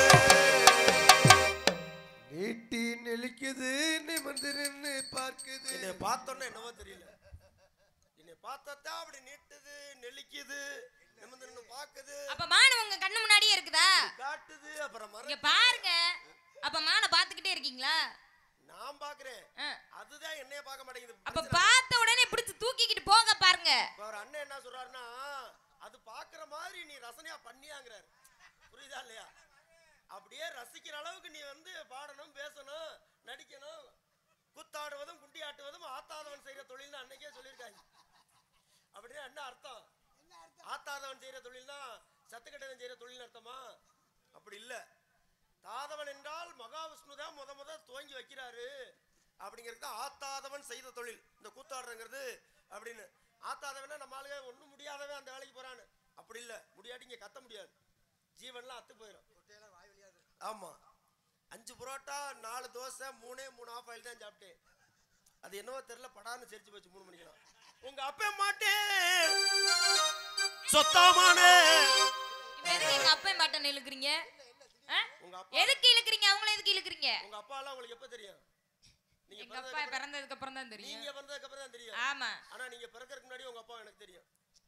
நீட்டி நெளிக்குது நிமிர்ந்து நின்னு பார்க்குது என்னை பார்த்தோன்னே என்னவோ தெரியல என்னை பார்த்தா அப்படி நீட்டுது நெளிக்குது நிமிர்ந்து நின்னு பாக்குது அப்ப மான் உங்க கண்ணு முன்னாடியே இருக்குதா காட்டுது அப்புறம் இங்க மர பாருங்க அப்ப மானை பாத்துக்கிட்டே இருக்கீங்களா நான் பாக்குறேன் ஆ. அதுதான் என்னைய பார்க்க மாட்டேங்குது அப்ப பிரச்சனை. பார்த்த உடனே பிடிச்சு தூக்கிக்கிட்டு போங்க பாருங்க இப்ப அவர் அண்ணன் என்ன சொல்றாருன்னா அது பாக்குற மாதிரி நீ ரசனையா பண்ணியாங்கிறாரு புரியுதா இல்லையா அப்படியே ரசிக்கிற அளவுக்கு நீ வந்து பாடணும் பேசணும் நடிக்கணும் குத்தாடுவதும் குண்டி ஆட்டுவதும் ஆத்தாதவன் செய்யற தொழில்னு அன்னைக்கே சொல்லியிருக்காங்க அப்படின்னா என்ன அர்த்தம் ஆத்தாதவன் செய்யற தொழில்னா சத்துக்கட்டவன் செய்யற தொழில் அர்த்தமா அப்படி இல்ல தாதவன் என்றால் மகாவிஷ்ணு தான் முத முத துவங்கி வைக்கிறாரு அப்படிங்கிறது தான் ஆத்தாதவன் செய்த தொழில் இந்த கூத்தாடுறங்கிறது அப்படின்னு ஆத்தாதவனா நம்ம ஆளுங்க ஒண்ணும் முடியாதவன் அந்த வேலைக்கு போறான்னு அப்படி இல்ல முடியாட்டி இங்க கத்த முடியாது ஜீவன்லாம் அத்து போயிடும் ஆமா அஞ்சு புரோட்டா நாலு தோசை மூணே மூணு ஆஃப் ஆயில் தான் சாப்பிட்டேன் அது என்னவோ தெரியல படான்னு சிரிச்சு போச்சு மூணு மணிக்கெல்லாம் உங்க அப்பே மாட்டேன் சொத்தாமானே இப்ப எதுக்கு எங்க அப்பா மாட்டன் இழுக்குறீங்க ஆ? உங்க அப்பா எதுக்கு இழுக்குறீங்க அவங்கள எதுக்கு இழுக்குறீங்க உங்க அப்பா எல்லாம் உங்களுக்கு எப்ப தெரியும் நீங்க எங்க அப்பா பிறந்ததுக்கு பிறந்ததுக்கு அப்புறம் தான் அப்புறம்- தெரியும் நீங்க பிறந்ததுக்கு அப்புறம் தான் தெரியும் ஆமா ஆனா நீங்க பிறக்கறதுக்கு முன்னாடி உங்க அப்பா எனக்கு தெரியும்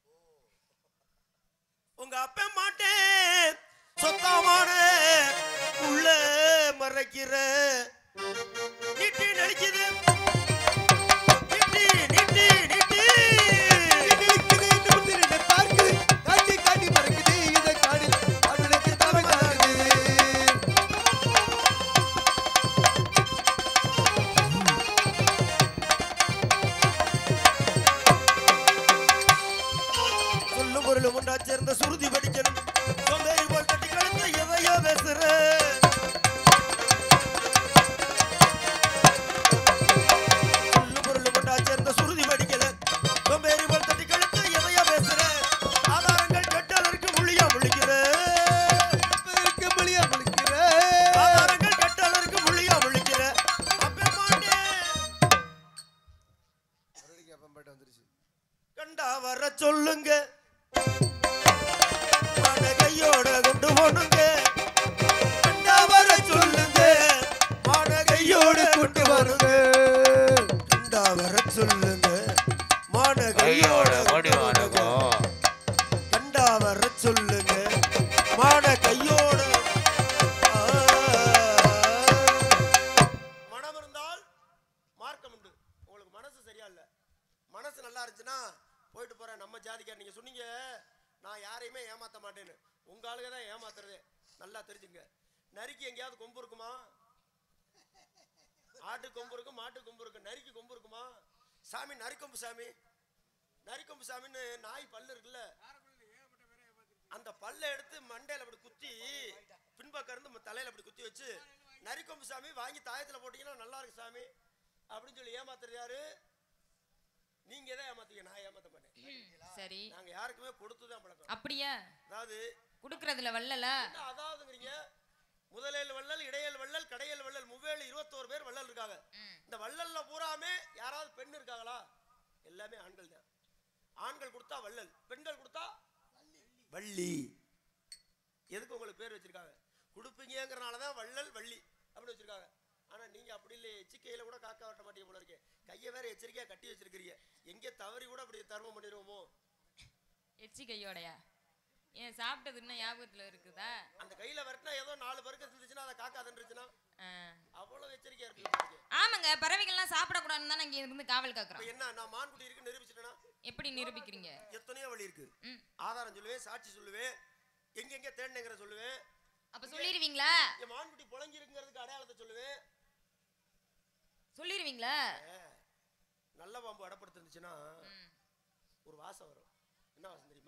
உங்க அப்பா மாட்டேன் சொத்தாமான உள்ள மறைக்கிற நீட்டி நடிக்குது நீட்டி நீட்டி நீட்டி நெளிக்குது நிமிர்ந்து நின்னு பார்க்குது காட்டி காட்டி பறக்குது இத காடில் அவளுக்கு தமிழாகுது சொல்லும் பொருளும் ஒன்றா சேர்ந்த சுருதி படிக்கணும் சோம்பேறி போல் தட்டி கழுத்த எதையோ பேசுற சொல்லும் பொருளும் ஒன்றா சேர்ந்த சுருதி படிக்கல சோம்பேறி போல் தட்டி கழுத்த எதையோ பேசுற ஆதாரங்கள் கெட்டதற்கு முழியா முழிக்கிற இருப்பதற்கு மொழியா முழிக்கிற ஆதாரங்கள் கெட்டதற்கு முழியா முழிக்கிற அப்பே மாட்டேன் மறுபடியும் அப்பம் பாட்டு வந்துருச்சு கண்டா வர சொல்லுங்க மன கையோட கொண்டு போனுங்க கண்டா வர சொல்லுங்க மன கையோட கொண்டு வருங்க கண்டா வர சொல்லுங்க மன கையோட கொண்டு வருங்க கண்டா வர சொல்லுங்க மான கையோட ஆ. மனம் இருந்தால் மார்க்கம் உண்டு உங்களுக்கு மனசு சரியா இல்ல மனசு நல்லா இருந்துச்சுன்னா போயிட்டு போறேன் நம்ம ஜாதிக்கார் நீங்க சொன்னீங்க நான் யாரையுமே ஏமாத்த மாட்டேன்னு உங்க ஆளுங்க தான் ஏமாத்துறதே நல்லா தெரிஞ்சுங்க நரிக்கு எங்கேயாவது கொம்பு இருக்குமா ஆட்டு கொம்பு இருக்கும் மாட்டு கொம்பு இருக்கும் நரிக்கு கொம்பு இருக்குமா சாமி நரிக்கொம்பு சாமி நரிக்கொம்பு சாமின்னு நாய் பல்லு இருக்குல்ல அந்த பல்லை எடுத்து மண்டையில அப்படி குத்தி பின்பக்கம் இருந்து ம- தலையில அப்படி குத்தி வச்சு நரிக்கொம்பு சாமி வாங்கி தாயத்துல போட்டீங்கன்னா நல்லா இருக்கு சாமி அப்படின்னு சொல்லி ஏமாத்துறது யாரு நீங்க தான் ஏமாத்தீங்க நான் ஏமாத்த மாட்டேன் சரி நாங்க யாருக்குமே கொடுத்துதான் பழக்கம் அப்படியா அதாவது குடுக்கறதுல வல்லல என்ன அதாவதுங்கிறீங்க முதலேல் வள்ளல் இடையல் வள்ளல் கடையல் வள்ளல் முவ்வேலு இருபத்தோரு பேர் வள்ளல் இருக்காங்க இந்த வள்ளல்ல பூராமே யாராவது பெண் இருக்காங்களா எல்லாமே ஆண்கள் தான் ஆண்கள் கொடுத்தா வள்ளல் பெண்கள் கொடுத்தா வள்ளி எதுக்கு உங்களுக்கு பேர் வச்சிருக்காங்க கொடுப்பீங்கிறனால தான் வள்ளல் வள்ளி அப்படி வச்சிருக்காங்க ஆனா நீங்க அப்படி இல்லை எச்சிக்கையில கூட காக்கா வெட்ட மாட்டீங்க போல இருக்கே கையை வேற எச்சரிக்கையா கட்டி வச்சிருக்கிறீங்க எங்கே தவறி கூட அப்படி தர்மம் பண்ணிடுவோமோ எச்சி கையோடையா ஏன் சாப்பிட்டது இன்னும் ஞாபகத்துல இருக்குதா அந்த கையில விரட்டினா ஏதோ நாலு பருக்கு இருந்துச்சுன்னா அதை காக்கா தண்டுச்சுன்னா ஆ. அவ்வளவு எச்சரிக்கையா இருப்பீங்க ஆமாங்க பறவைகள்லாம் சாப்பிடக்கூடாதுன்னு தான் இங்க இருந்து காவல் இப்ப காக்குறோம் என்ன நான் மான்குட்டி இருக்கு நிரூபிச்சிட்டேனா எப்படி நிரூபிக்கிறீங்க எத்தனையோ வழி இருக்கு ம். ஆதாரம் சொல்லுவேன் சாட்சி சொல்லுவேன் எங்கெங்க தேடினேங்கிற சொல்லுவேன் அப்ப சொல்லிடுவீங்களா என் மான்குட்டி புழங்கி இருக்குங்கிறதுக்கு அடையாளத்தை சொல்லுவேன் சொல்லிடுவீங்களா நல்ல பாம்பு அடப்படுத்து இருந்துச்சுன்னா ம். ஒரு வாசம் வரும் என்ன வாசம் தெரியுமா என்ன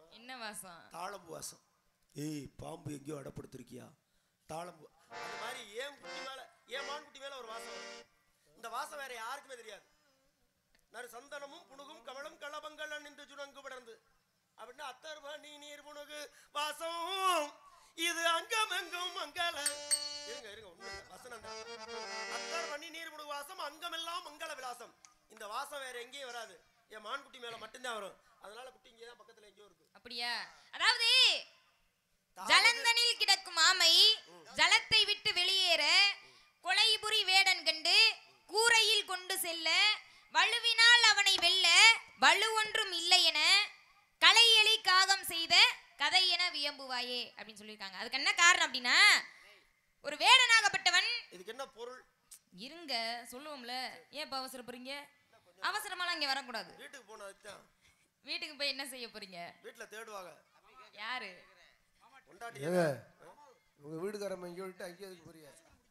வாசம் தாளம்பு வாசம் ஏய் பாம்பு எங்கேயோ அடப்படுத்திருக்கியா தாளம்பு அந்த மாதிரி ஏன் குட்டி மேல ஏன் மான் குட்டி மேல ஒரு வாசம் வரும். இந்த வாசம் வேற யாருக்குமே தெரியாது நறு சந்தனமும் புணுகும் கமலம் களபங்கள் நின்று சுணங்கு படர்ந்து அப்படின்னா அத்தர் பனி நீர் புணுகு வாசம் இது அங்கம் எங்கும் மங்கள இருங்க இருங்க ஒண்ணு இல்ல, வசனம் தான் அத்தர் பனி நீர் புணுகு வாசம் அங்கமெல்லாம் மங்கள விலாசம் இந்த வாசம் வேற எங்கேயும் வராது என் மான்குட்டி மேல மட்டும்தான் வரும் அதனால குட்டி இங்கே தான் பக்கத்துல எங்கேயோ இருக்கு அப்படியா அதாவது தாவது- ஜலந்தனில் கிடக்கும் ஆமை ஜலத்தை விட்டு வெளியேற கொலைபுரி வேடன் கண்டு கூரையில் கொண்டு செல்ல வலுவினால் அவனை வெல்ல வலு ஒன்றும் இல்லை என கலையெளி காகம் செய்த கதை என வியம்புவாயே அப்படின்னு சொல்லியிருக்காங்க அதுக்கு என்ன காரணம் அப்படின்னா ஒரு வேடனாகப்பட்டவன் இதுக்கு என்ன பொருள் இருங்க சொல்லுவோம்ல ஏன் இப்ப அவசரப்படுறீங்க அவசரமாலாம் இங்க வரக்கூடாது வீட்டுக்கு போனதுக்கு தான் வீட்டுக்கு போய் என்ன செய்ய போறீங்க வீட்டுல தேடுவாங்க யாரு கொண்டாடி ஏங்க உங்க வீட்டுக்காரம்மா இங்கே விட்டு அங்கேயே எதுக்கு போறியா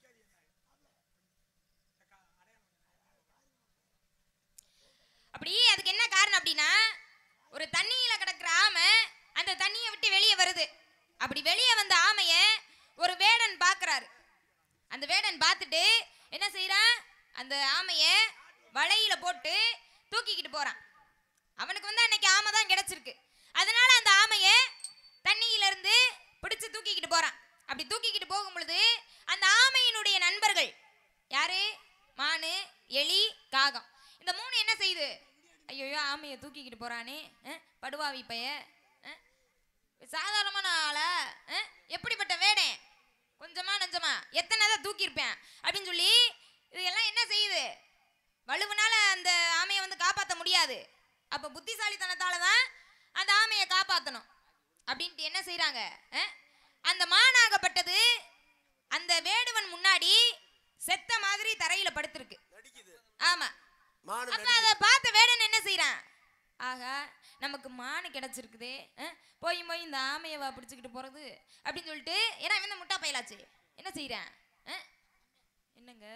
அப்படி அதுக்கு என்ன காரணம் அப்படின்னா ஒரு தண்ணியில கிடக்குற ஆமை அந்த தண்ணியை விட்டு வெளியே வருது அப்படி வெளியே வந்த ஆமைய ஒரு வேடன் பார்க்கறாரு அந்த வேடன் பார்த்துட்டு என்ன செய்றான் அந்த ஆமைய வலையில போட்டு தூக்கிக்கிட்டு போறான் அவனுக்கு வந்து அன்னைக்கு ஆமை தான் கிடைச்சிருக்கு அதனால அந்த ஆமைய தண்ணியில இருந்து பிடிச்சு தூக்கிக்கிட்டு போறான் அப்படி தூக்கிக்கிட்டு போகும் பொழுது அந்த ஆமையினுடைய நண்பர்கள் யாரு மானு எலி காகம் இந்த மூணு என்ன செய்யுது ஐயோ ஆமையை தூக்கிக்கிட்டு போறானே அஹ், படுவாவி பைய அஹ், சாதாரணமான ஆளா அஹ், எப்படிப்பட்ட வேடேன் கொஞ்சமா நஞ்சமா எத்தனை தான் தூக்கியிருப்பேன் அப்படின்னு சொல்லி இதெல்லாம் என்ன செய்யுது வலுவுனால அந்த ஆமையை வந்து காப்பாற்ற முடியாது அப்போ புத்திசாலித்தனத்தால தான் அந்த ஆமையை காப்பாற்றணும் அப்படின்ட்டு என்ன செய்றாங்க அஹ்? அந்த மானாகப்பட்டது அந்த வேடுவன் முன்னாடி செத்த மாதிரி தரையில படுத்திருக்கு நடிக்குது ஆமா மானு அப்ப நடிக்குது அதை பார்த்த வேடன் என்ன செய்றான் ஆகா நமக்கு மானு கிடைச்சிருக்குதே அஹ், போய் போய் இந்த ஆமையவா பிடிச்சிக்கிட்டு போறது அப்படின்னு சொல்லிட்டு ஏன்னா இவன் தான் முட்டா பயலாச்சு என்ன செய்றான் அஹ்? என்னங்க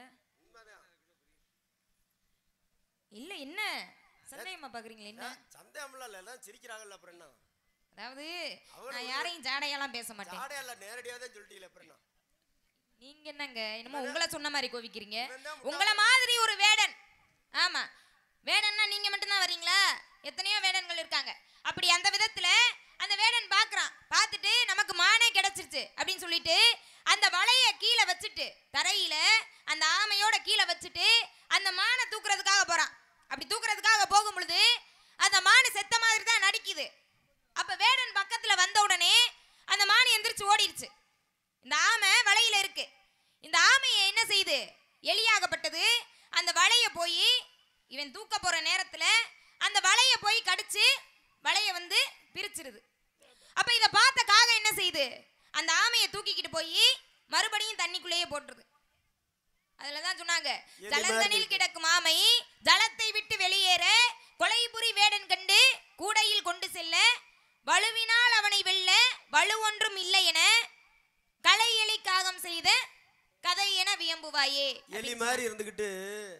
இல்ல என்ன சந்தேகமா பாக்குறீங்களா என்ன சந்தேகம்லாம் இல்ல எல்லாம் சிரிக்கிறாங்கல்ல அப்புறம் என்ன அதாவது அவர் நான் ஒரு- யாரையும் ஜாடையெல்லாம் பேச மாட்டேன் ஜாடையா இல்ல நேரடியா தான் சொல்லிட்டீங்களே அப்புறம் என்ன நீங்க என்னங்க என்னமோ உங்களை சொன்ன மாதிரி கோவிக்கிறீங்க இவன் தான் உங்களை மாதிரி ஒரு வேடன் ஆமா வேடன்னா நீங்க மட்டும்தான் வரீங்களா எத்தனையோ வேடன்கள் இருக்காங்க அப்படி அந்த விதத்துல அந்த வேடன் பார்க்கறான் பார்த்துட்டு நமக்கு மானே கிடைச்சிருச்சு அப்படின்னு சொல்லிட்டு அந்த வலைய கீழே வச்சுட்டு தரையில அந்த ஆமையோட கீழே வச்சுட்டு அந்த மானை தூக்குறதுக்காக போறான் அப்படி தூக்குறதுக்காக போகும் பொழுது அந்த மானு செத்த மாதிரி தான் நடிக்குது அப்ப வேடன் பக்கத்துல வந்த உடனே அந்த மானு எந்திரிச்சு ஓடிடுச்சு இந்த ஆமை வலையில இருக்கு இந்த ஆமையை என்ன செய்யுது எலியாகப்பட்டது அந்த வலைய போய் இவன் தூக்க போற நேரத்துல அந்த வலைய போய் கடிச்சு வலைய வந்து பிரிச்சிருது அப்ப இத பார்த்த காகம் என்ன செய்யுது அந்த ஆமையை தூக்கிக்கிட்டு போய் மறுபடியும் தண்ணிக்குள்ளேயே போட்டுருது அதுல தான் சொன்னாங்க எலி ஜலந்தனில் மாதிரி கிடக்கும் ஆமை ஜலத்தை விட்டு வெளியேற கொலைபுரி வேடன் கண்டு கூடையில் கொண்டு செல்ல வலுவினால் அவனை வெல்ல வலு ஒன்றும் இல்லை என கலை எலி காகம் செய்த கதை என வியம்புவாயே எலி மாதிரி இருந்துகிட்டு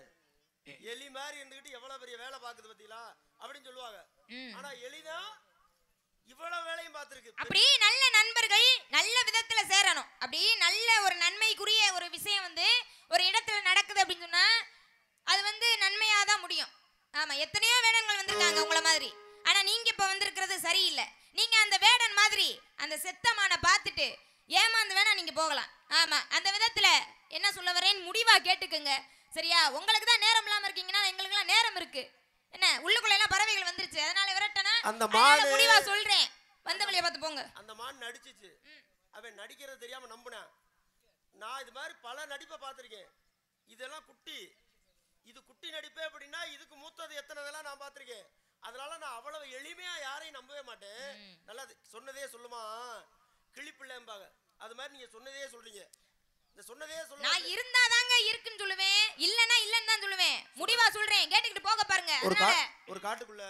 எலி மாதிரி இருந்துகிட்டு எவ்வளவு பெரிய வேலை பாக்குது பாத்தீங்களா அப்படின்னு சொல்லுவாங்க ம். ஆனா எலிதான் இவ்வளவு வேலையும் பார்த்திருக்கு அப்படி நல்ல நண்பர்கள் நல்ல விதத்துல சேரணும் அப்படி நல்ல ஒரு நன்மைக்குரிய ஒரு விஷயம் வந்து ஒரு இடத்துல நடக்குது அப்படின்னு சொன்னா அது வந்து நன்மையா தான் முடியும் ஆமா எத்தனையோ வேடன்கள் வந்திருக்காங்க உங்கள மாதிரி ஆனா நீங்க இப்ப வந்திருக்கிறது சரியில்லை நீங்க அந்த வேடன் மாதிரி அந்த செத்தமான பார்த்துட்டு ஏமாந்து வேணா நீங்க போகலாம் ஆமா அந்த விதத்துல என்ன சொல்ல வரேன்னு முடிவா கேட்டுக்குங்க சரியா உங்களுக்கு தான் நேரம் இல்லாம இருக்கீங்கன்னா எங்களுக்குலாம் நேரம் இருக்கு என்ன உள்ளுக்குள்ள எல்லாம் பறவைகள் வந்துருச்சு அதனால விரட்டனா அந்த அதனால மாடு- முடிவா சொல்றேன் வந்த வழியை பார்த்து போங்க அந்த மான் நடிச்சிச்சு அவன் நடிக்கிறது தெரியாம நம்பினான் நான் இது மாதிரி பல நடிப்பை பார்த்திருக்கேன் இதெல்லாம் குட்டி இது குட்டி நடிப்பே அப்படின்னா இதுக்கு மூத்தது எத்தனை இதெல்லாம் நான் பார்த்திருக்கேன் அதனால நான் அவ்வளவு எளிமையா யாரையும் நம்பவே மாட்டேன் நல்லது சொன்னதே சொல்லுமா கிளிப்பிள்ளைம்பாங்க அது மாதிரி நீங்க சொன்னதே சொல்றீங்க இந்த சொன்னதே நான் சொல்லுங்க இருந்தாதாங்க இருக்குன்னு சொல்லுவேன் இல்லனா இல்லன்னு தான் சொல்லுவேன் முடிவா சொல்றேன் கேட்டுக்கிட்டு போக பாருங்க ஒரு கா அதனால ஒரு காட்டுக்குள்ள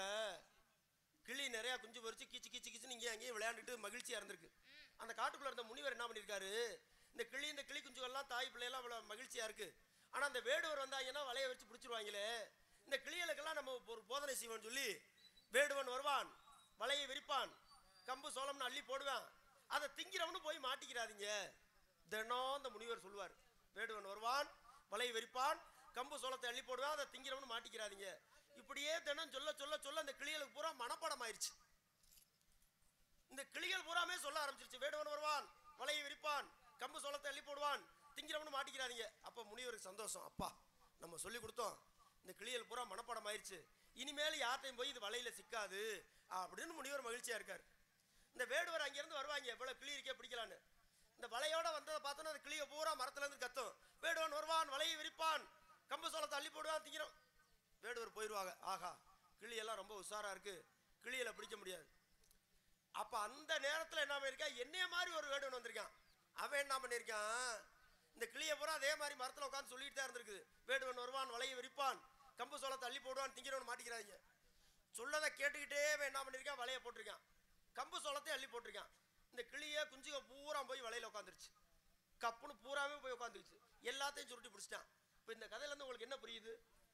கிளி நிறைய குஞ்சு பொறிச்சு கிச்சு கிச்சு கிச்சு இங்கே அங்கேயும் விளையாண்டுட்டு மகிழ்ச்சியா இருந்திருக்கு அந்த காட்டுக்குள்ள இருந்த முனிவர் என்ன பண்ணிருக்காரு இந்த கிளி இந்த கிளி குஞ்சுகள்லாம் தாய் பிள்ளையெல்லாம் அவ்வளவு மகிழ்ச்சியா இருக்கு ஆனா அந்த வேடுவர் வந்தாங்கன்னா வலைய வச்சு பிடிச்சிருவாங்களே இந்த கிளிகளுக்கெல்லாம் நம்ம ஒரு போதனை செய்வோம்னு சொல்லி வேடுவன் வருவான் வலையை விரிப்பான் கம்பு சோளம்னு அள்ளி போடுவேன் அதை திங்கிறவனு போய் மாட்டிக்கிறாதீங்க தினம் அந்த முனிவர் சொல்லுவார் வேடுவன் வருவான் வலை வெறிப்பான் கம்பு சோளத்தை அள்ளி போடுவேன் அதை திங்கிறவனு மாட்டிக்கிறாதீங்க இப்படியே தினம் சொல்ல சொல்ல சொல்ல அந்த கிளிகளுக்கு பூரா மனப்பாடம் ஆயிருச்சு இந்த கிளிகள் பூராமே சொல்ல ஆரம்பிச்சிருச்சு வேடுவன் வருவான் வலையை விரிப்பான் கம்பு சோளத்தை அள்ளி போடுவான் திங்கிறவனு மாட்டிக்கிறாதீங்க அப்ப முனிவருக்கு சந்தோஷம் அப்பா நம்ம சொல்லி கொடுத்தோம் இந்த கிளிகள் பூரா மனப்பாடம் ஆயிருச்சு இனிமேல் யார்ட்டையும் போய் இது வலையில சிக்காது அப்படின்னு முனிவர் மகிழ்ச்சியா இருக்காரு இந்த வேடுவர் அங்கிருந்து வருவாங்க இவ்வளவு கிளி இருக்கே பிடிக்கலான்னு இந்த வலையோட வந்ததை பார்த்தோன்னா அந்த கிளிய பூரா மரத்துல இருந்து கத்தும் வேடுவன் வருவான் வலையை விரிப்பான் கம்பு சோளத்தை அள்ளி போடுவான் திங்கிறோம் வேடுவர் போயிடுவாங்க ஆஹா கிளி எல்லாம் ரொம்ப உஷாரா இருக்கு கிளியில பிடிக்க முடியாது அப்ப அந்த நேரத்துல என்ன பண்ணிருக்கான் என்னைய மாதிரி ஒரு வேடுவன் வந்திருக்கான் அவன் என்ன பண்ணிருக்கான் இந்த கிளிய பூரா அதே மாதிரி மரத்துல உட்காந்து சொல்லிட்டு தான் இருந்திருக்குது வேடுவன் வருவான் வலையை விரிப்பான் கம்பு சோளத்தை அள்ளி போடுவான் திங்கிறவன் மாட்டிக்கிறாங்க சொல்லதை கேட்டுக்கிட்டே அவன் என்ன பண்ணிருக்கான் வலையை போட்டிருக்கான் கம்பு சோளத்தை அள்ளி போட்டிருக்கான் இந்த கிளிய குஞ்சுக பூரா போய் வலையில உட்காந்துருச்சு கப்புன்னு பூராமே போய் உட்காந்துருச்சு எல்லாத்தையும் சுருட்டி பிடிச்சிட்டான் இப்போ இந்த கதையில இருந்து உங்களுக்கு என்ன புரியுது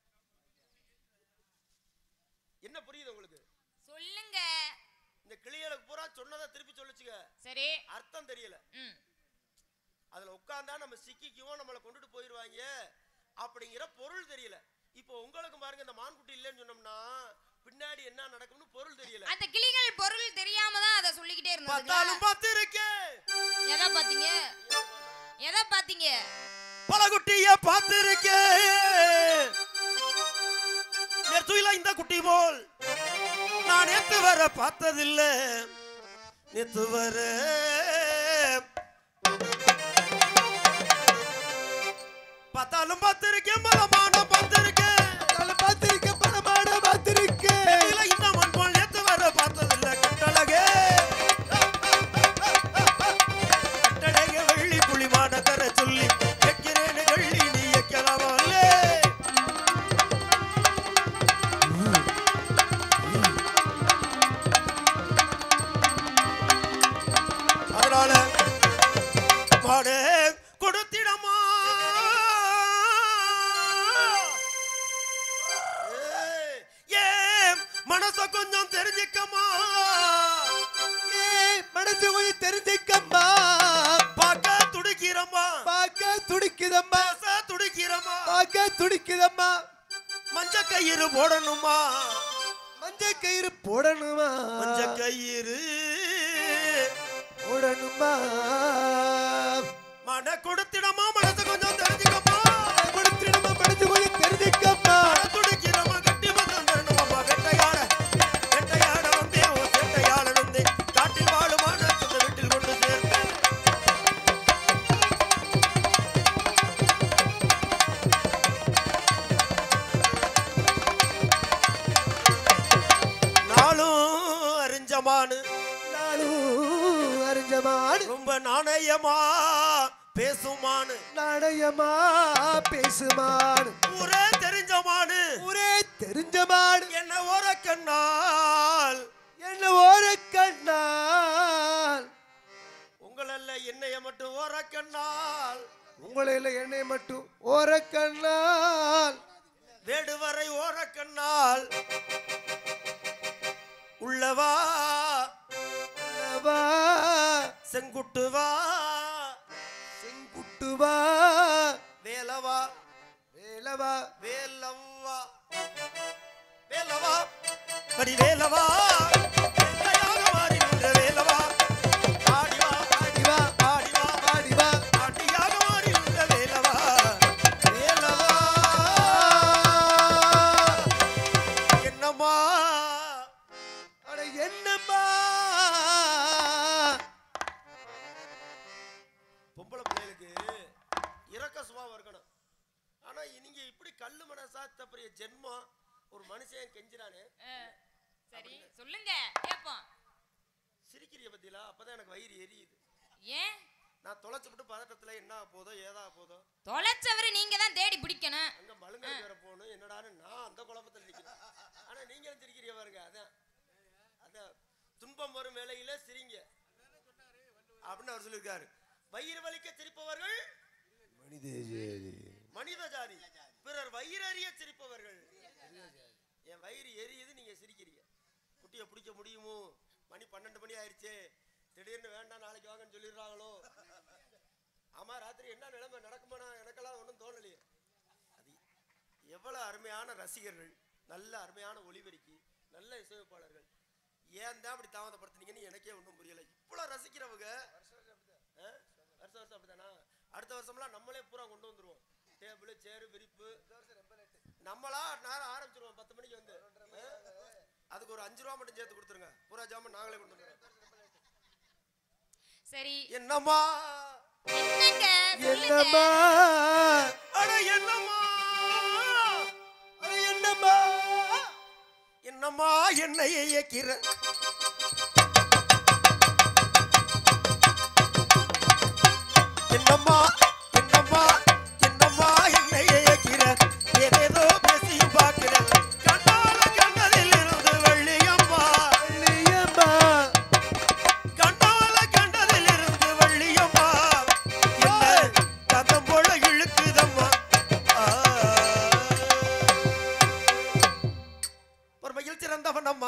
என்ன புரியுது உங்களுக்கு சொல்லுங்க இந்த கிளிகளுக்கு பூரா சொன்னதை திருப்பி சொல்லுச்சுங்க சரி அர்த்தம் தெரியல ம் அதுல உட்கார்ந்தா நம்ம சிக்கிக்குவோம் நம்மளை கொண்டுட்டு போயிருவாங்க அப்படிங்கிற பொருள் தெரியல இப்போ உங்களுக்கு பாருங்க இந்த மான்குட்டி இல்லைன்னு சொன்னோம்னா பின்னாடி என்ன நடக்கும்னு பொருள் தெரியல அந்த கிளிகள் பொருள் தெரியாம தான் அதை சொல்லிக்கிட்டே இருந்தாங்க பார்த்தாலும் பார்த்து இருக்கேன் எதை பாத்தீங்க எதை பாத்தீங்க பலகுட்டிய பார்த்து இருக்கேன் நேற்றுல இந்த குட்டி போல் நான் நேத்து வர பார்த்ததில்ல நேத்து வர பார்த்தாலும் பார்த்திருக்கேன் மலமான பார்த்திருக்கேன் தலை பார்த்திருக்க பணமாட பார்த்திருக்க இல்ல இந்த மண் போல் நேத்து வர பார்த்ததில்ல கட்டழகே கட்டழக வெள்ளி புலிமான தர சொல்லி வைக்கிறேன்னு கள்ளி நீ வைக்கலாமா அதனால மாடு கொடுத்திடமா ஏய், ஏன் மனச கொஞ்சம் தெரிஞ்சுக்கமா ஏய், மனசு கொஞ்சம் தெரிஞ்சுக்கம்மா பார்க்க துடிக்கிறமா பார்க்க துடிக்குதம்மா பேச துடிக்கிறமா பார்க்க துடிக்குதம்மா மஞ்ச கயிறு போடணுமா மஞ்ச கயிறு போடணுமா மஞ்ச கயிறு போடணுமா மன கொடுத்திடமா மனச கொஞ்சம் தெரிஞ்சுக்கமா கொடுத்துடுமா மனசு கொஞ்சம் தெரிஞ்சுக்கம்மா மன துடிக்கிறமா கட்டி மதம் தரணுமா வெட்டையாட வெட்டையாட வந்தே ஓ வேட்டையாட வந்தே காட்டில் வாழுமான சொந்த வீட்டில் கொண்டு சேர்த்தேன் நாளும் அறிஞ்சமானு நானும் அறிஞ்சமான் ரொம்ப நாணயமா பேசுமானு நாணயமா பேசுமான் ஊரே தெரிஞ்சமானு ஊரே தெரிஞ்சமான் என்ன ஓர கண்ணால் என்ன ஓர கண்ணால் உங்களல்ல என்னைய மட்டும் ஓர கண்ணால் உங்களில் என்னை மட்டும் ஓர கண்ணால் வேடுவரை ஓர கண்ணால் உள்ளவா வா செங்குட்டு வா செங்குட்டு வா வேலவா வேலவா வேலவா வேலவா அடி வேலவா வெள்ளையாக மாறி நின்ற வேலவா ஆடி வா ஆடி வா ஆடி வா ஆடி வா ஆட்டியாக மாறி நின்ற வேலவா வேலவா என்னம்மா அட என்னம்மா பொம்பளை பிள்ளைகளுக்கு இறக்க சுபாவம் இருக்கணும் ஆனா நீங்க இப்படி கல்லு மனசா தப்புறிய ஜென்மம் ஒரு மனுஷன் கெஞ்சிரானே அஹ், சரி சொல்லுங்க கேப்போம் சிரிக்கிறிய பத்திலா அப்பதான் எனக்கு வயிறு எரியுது ஏன் நான் தொலைச்சு விட்டு பதட்டத்துல என்ன ஆகப் போதோ ஏதா போதோ தொலைச்சவரை நீங்க தான் தேடி பிடிக்கணும் அங்க மழுங்க வேற போகணும் என்னடான்னு நான் அந்த குழப்பத்துல நிக்கிறேன் ஆனா நீங்க சிரிக்கிறிய பாருங்க அதான் அதான் துன்பம் வரும் வேளையில சிரிங்க அப்படின்னு அவர் சொல்லியிருக்காரு வயிறு வலிக்க சிரிப்பவர்கள் மனித ஜாதி பிறர் வயிறறிய சிரிப்பவர்கள் என் வயிறு எரியுது நீங்க சிரிக்கிறீங்க குட்டியை பிடிக்க முடியுமோ மணி பன்னெண்டு மணி ஆயிடுச்சே திடீர்னு வேண்டாம் நாளைக்கு வாங்கன்னு சொல்லிடுறாங்களோ ஆமா ராத்திரி என்ன நிலைமை நடக்குமானா எனக்கெல்லாம் ஒன்றும் தோணலையே அது எவ்வளவு அருமையான ரசிகர்கள் நல்ல அருமையான ஒளிபெருக்கி நல்ல இசையமைப்பாளர்கள் ஏன் தான் அப்படி தாமதப்படுத்துனீங்கன்னு எனக்கே ஒன்றும் புரியல இவ்வளோ ரசிக்கிறவங்க ஆ? வருஷம் வருஷம் அப்படிதானா அடுத்த வருஷம்லாம் நம்மளே பூரா கொண்டு வந்துருவோம் டேபிள் சேரு விரிப்பு நம்மளா நேரம் ஆரம்பிச்சிருவோம் பத்து மணிக்கு வந்து ஆ? அதுக்கு ஒரு அஞ்சு ரூபா மட்டும் சேர்த்து கொடுத்துருங்க பூரா ஜாமான் நாங்களே கொண்டு வந்துடுறோம் சரி என்னம்மா என்னங்க சொல்லுங்க என்னம்மா அட என்னம்மா அட என்னம்மா என்னம்மா என்னைய இயக்கிற என்னம்மா என்னம்மா என்னம்மா என்னைய இயக்கிற ஏதேதோ பேசி பார்க்கிற கண்ணால கண்ணதில் இருந்து வள்ளியம்மா வள்ளியம்மா கண்ணால கண்டதில் இருந்து வள்ளியம்மா என்ன கதம் போல இழுக்குதம்மா ஆ. ஒரு மகிழ்ச்சி சிறந்தவன் அம்மா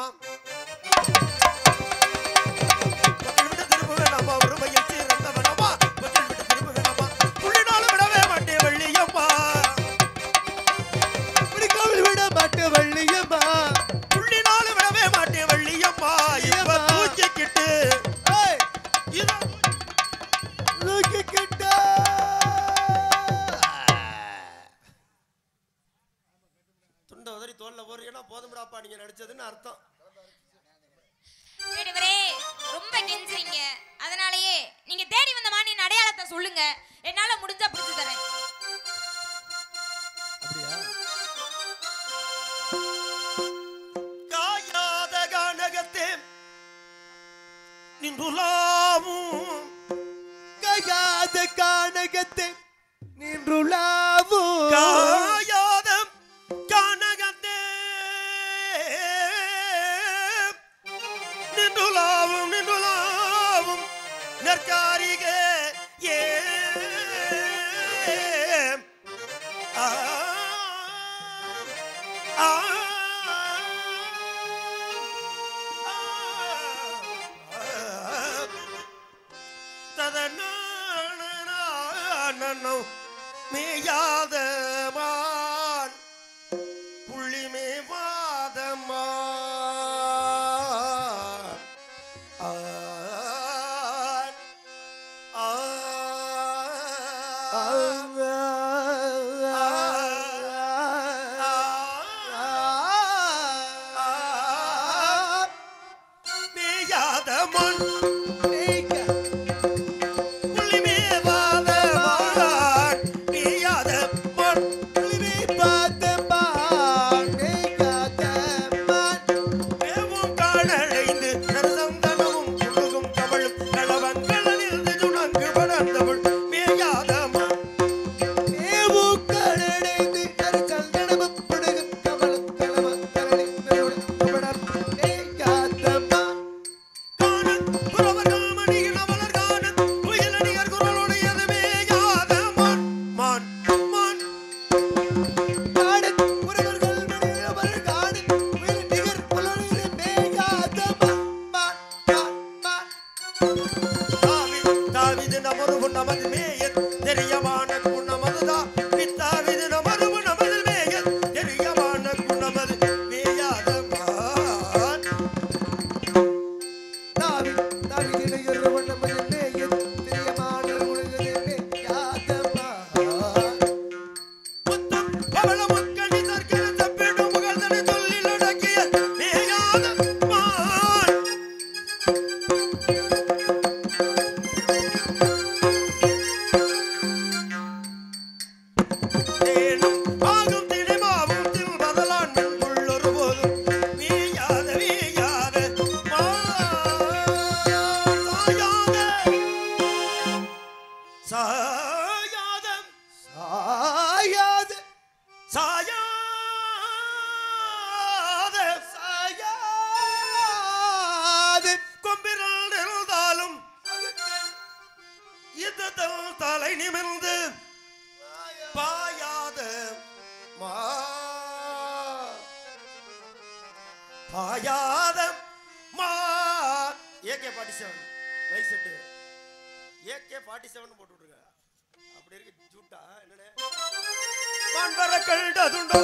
மக்கள் விட்டு திரும்ப வேண்டாமா ஒரு மகிழ்ச்சி சிறந்தவன் அம்மா மக்கள் விட்டு திரும்ப வேண்டாமா புள்ளினாலும் விடவே மாட்டேன் வள்ளியம்மா பிடிக்காமல் விட மாட்டேன் வள்ளியம்மா புள்ளினாலும் விடவே மாட்டேன் வள்ளியம்மா இப்ப வள்ளியம்மா. தூக்கிக்கிட்டு ஏய், இதோ தூக்கிக்கிட்டா. துண்டை உதறி தோல்ல போறீங்கன்னா போதும்டாப்பா நீங்க நடிச்சதுன்னு அர்த்தம் வேடுவரே ரொம்ப கெஞ்சுறீங்க அதனாலயே நீங்க தேடி வந்த மானின் அடையாளத்தை சொல்லுங்க என்னால முடிஞ்சா பிடிச்சு தரேன் காயாத கானகத்தே நின்றுலாவும் கையாத கானகத்தை நின்றுலாவும் காயாத கானகத்தே நின்றுலாவும் நின்றுலாவும் நற்காரிகே ஏ ஆ ஆ ததனோ மேயாத மான் புள்ளி மேவாத மான் ஆன் ஆன் மேயாத மண் புள்ளி மேவாத மான் மேயாத மண் மேவும் காணடைந்து நரசந்தனமும் குழுகும் கவளும் களவங்களிலிருந்து துணங்கு படர்ந்தவள் மேயாத மண் காணன் புறவர்கள் மணியின் அவலர் காணன் புயலடியர் குரலுடையது மேயாத மண் மண் மண் தாவி தாவிது நமருவு நமது மேயத் தெரியமான குணமதுதா பித்தாவிது நமருவு நமது மேயத் தெரியமான குணமது மேயாத மான் முத்தும் பவள முக்கணி சர்க்கர தப்பிடும் புகழ்தனை சொல்லில் அடக்கிய மேயாத மான் தேனும் ஆகும் திணைமாவும் தில்பதலான் மென்புள்ளொரு போதும் வீயாத வீயாத சாயாத சாயாத சாயாத கொம்பினால் இருந்தாலும் யுத்தத்தில் தலை நிமிர்ந்து பாயாத மா பாயாத மா AK forty seven light set AK forty seven போட்டு விட்ருங்க அப்படி இருக்கு ஜூட்டா என்னண்ணே மான்பர கண்டதுண்டோ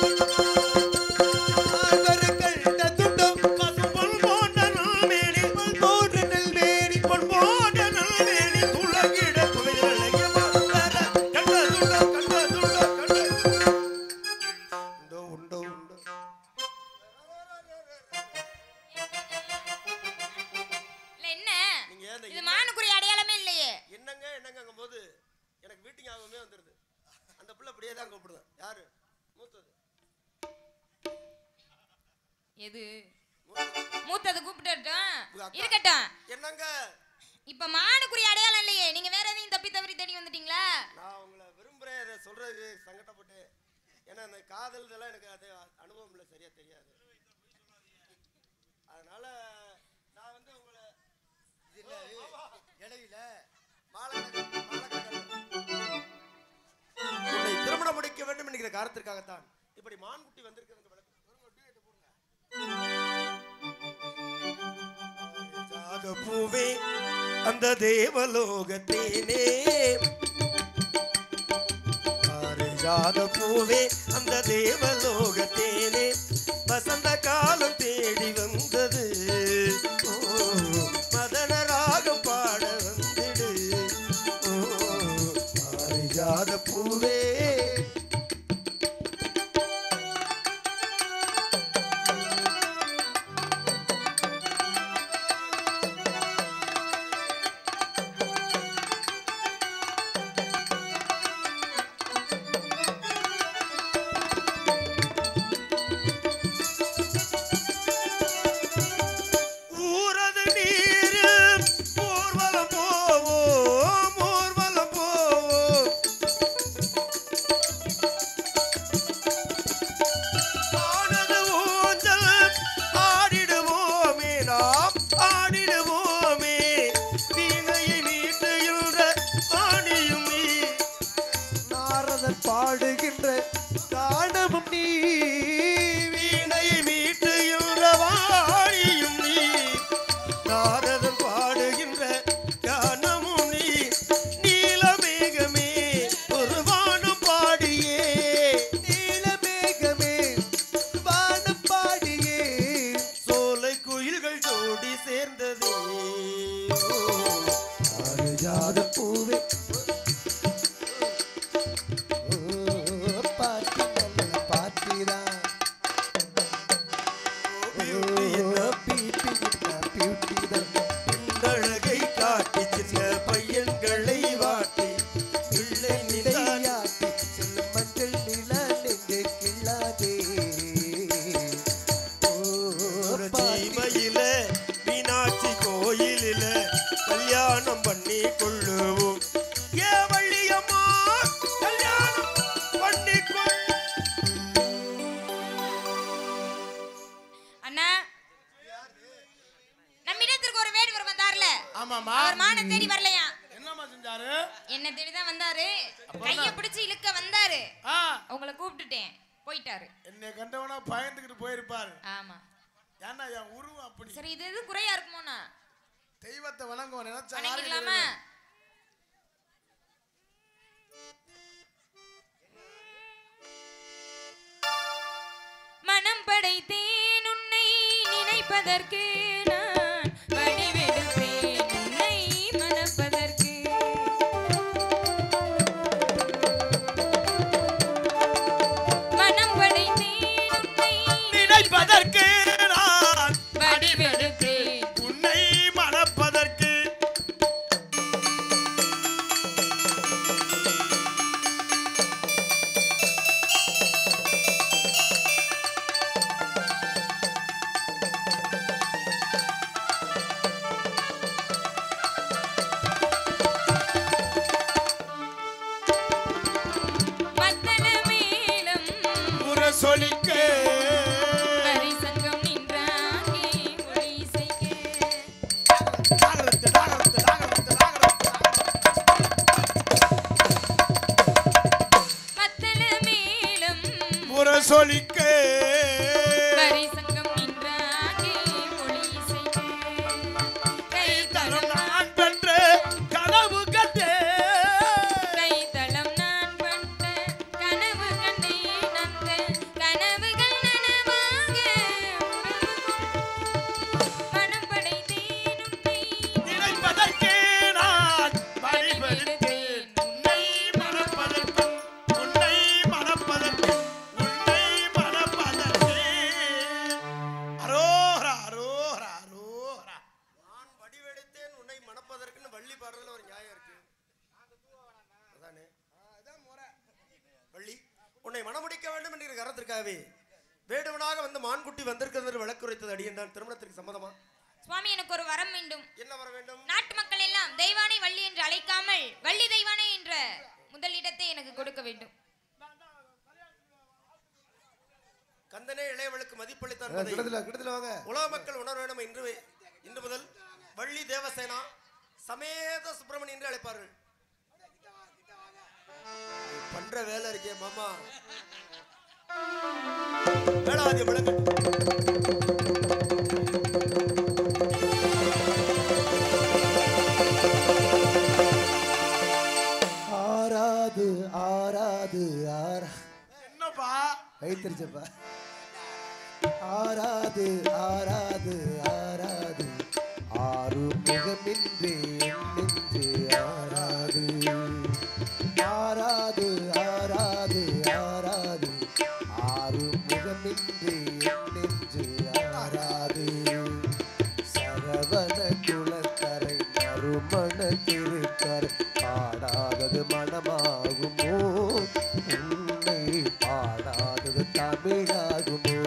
ஆழ்வர்கள் துண்டம் பசும்பொன் போன்ற நல்மேனி போன்ற நெல்வேலி பொன் போன்ற நல்மேனி துளங்கிட துளையலைய மான்பர கண்டதுண்டோ கண்டதுண்டோ கண்ட உண்டோ உண்டோ உண்டோ இல்ல என்ன நீங்க ஏன் இந்த இது மானுக்குரிய அடையாளமே இல்லையே என்னங்க என்னங்கும் போது எனக்கு வீட்டுக்கு ஞாபகமே வந்துருது அந்த பிள்ளை அப்படியே தான் கூப்பிடுவேன் யாரு மூத்தது எது மூத்தது. மூத்தது கூப்பிட்டுட்டோம் உங்க அக்கா. இருக்கட்டும் என்னங்க இப்ப மானுக்குரிய அடையாளம் இல்லையே நீங்க வேற எதையும் தப்பி தவறி தேடி வந்துட்டீங்களா நான் உங்களை விரும்புறேன் இதை சொல்றதுக்கு சங்கடப்பட்டு ஏன்னா அந்த காதல் இதெல்லாம் எனக்கு அது அனுபவம் இல்லை சரியா தெரியாது அதனால நான் வந்து உங்களை இடையில மாலை கட்ட- மாலை கட்ட- உன்னை திருமணம் முடிக்க வேண்டும் என்கிற காரணத்திற்காகத்தான் இப்படி மான்குட்டி வந்திருக்கிறது ஜாத பூவே அந்த தேவலோகத்தேனே ஜாத பூவே அந்த தேவலோகத்தேனே வசந்த காலம் தேடி வந்தது ஓ, மதன ராகம் பாட வந்திடு ஓ, பாரிஜாத பூவே ஊரது நீரில் ஊர்வலம் போவோம் ஊர்வலம் போவோம் ஆனது ஊஞ்சல் ஆடிடுவோமே நாம் ஆடிடுவோமே வீணையை மீட்டுகின்ற ஆணியும் நீ நாரதன் பாடுகின்ற காணமும் நீ வீணையை மீட்டுகின்ற வாணியும் நீ நாரதன் பாடுகின்ற கானமும் நீ நீலமேகமே ஒரு வானம் பாடியே நீலமேகமே வானம் பாடியே சோலை குயில்கள் ஜோடி சேர்ந்ததே பாரிஜாத பூவே ஓ, பாட்டி நல்ல பாட்டிதான் ஓ, பீட்டி இந்த பியூட்டிதான் அழகை காட்டி சின்ன பையன்களை வாட்டி பிள்ளை நிலையா நிலையாட்டி செல்லும் மஞ்சள் நிலா நெஞ்சை கிள்ளாதே ஒரு ஓ, பாட்டி சீமையில மீனாட்சி கோயிலில கல்யாணம் பண்ணி கொள்ளுவோம் ஏ வள்ளியம்மா கல்யாணம் பண்ணி கொள் அண்ணா நம்மிடத்திற்கு ஒரு வேடுவர் வந்தார்ல ஆமாமா அவர் மான தேடி வரலையா என்னம்மா செஞ்சாரு என்ன தேடி தான் வந்தாரு கைய பிடிச்சு இழுக்க வந்தாரு ஆ உங்களை கூப்பிட்டுட்டேன் போயிட்டாரு என்னை கண்டவனா பயந்துக்கிட்டு போயிருப்பாரு ஆமா ஏன்னா என் உருவம் அப்படி சரி இது எது குறையா இருக்குமோண்ணா தெய்வத்தை வணங்குவோம் நினைச்சா வணங்கிக்கலாமா மனம் படைத்தேன் உன்னை நினைப்பதற்கு நான் வடிவெடுத்தேன் உன்னை மணப்பதற்கு மனம் படைத்தேன் உன்னை நினைப்பதற்கு நான் வடிவெடுத்தேன் உன்னை மணப்பதற்கு மத்தள மேளம் முரசொலிக்க வரி சங்கம் நின்றாங்கே ஒளி இசைக்க நாகரத்து நாகரத்து நாகரத்து நாகரத்து மத்தள மேளம் முரசொலிக்க வரி சங்கம் நின்றாங்கே ஒளி இசைக்க கை தரும் உன்னை மணமுடிக்க வேண்டும் என்கிற காரணத்திற்காகவே வேடுவனாக வந்து மான்குட்டி வந்திருக்கிறது விளக்குரைத்தது அடியேன் திருமணத்திற்கு சம்மதமா சுவாமி எனக்கு ஒரு வரம் வேண்டும் என்ன வர வேண்டும் நாட்டு மக்கள் எல்லாம் தெய்வானை வள்ளி என்று அழைக்காமல் வள்ளி தெய்வானை என்ற முதலிடத்தை எனக்கு கொடுக்க வேண்டும் கந்தனே இளையவளுக்கு மதிப்பளித்தான் ஆ, என்பதை கிட்டத்துல கிட்டத்துல வாங்க உலக மக்கள் உணர வேண்டும் இன்று இன்று முதல் வள்ளி தேவசேனா சமேத சுப்பிரமணியன் என்று அழைப்பார்கள் நீ பண்ற வேலை இருக்கே மாமா வேளாதி விளக்கு ஆறாது ஆறாது ஆறா என்னப்பா கைத்தறிச்சப்பா ஆறாது ஆறாது ஆறாது ஆறு முகமின்றி என் நெஞ்சு ஆறாது ஆறாது ஆறாது ஆறாது ஆறு முகமின்றி என் நெஞ்சு ஆறாது சரவண குலக்கரை மறுமண திருக்கரை பாடாதது மனமாகுமோ உன்னை பாடாதது தமிழாகுமோ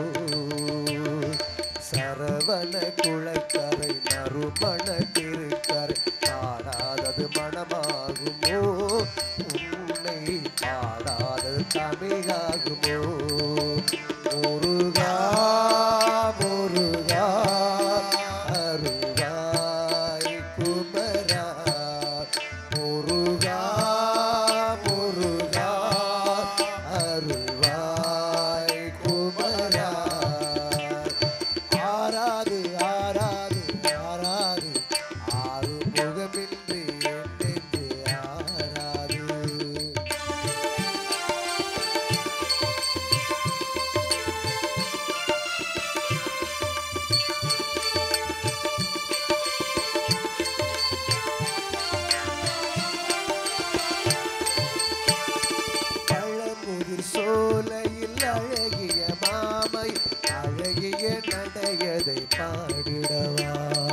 சரவண குலக்கரை நறுமண திருக்கரை பாடாதது மனமாகுமோ உன்னை பாடாதது தமிழாகுமோ முருகா முருகா அருகாய் குமரா முருகா முருகா அருவாய் குமரா ஆறாது ஆறாது ஆறாது ஆறு முகமின்றி என் நெஞ்சு ஆறாது பழமுதிர் சோலையில் அழகிய மாமை அழகிய நடையதை பாடிடவா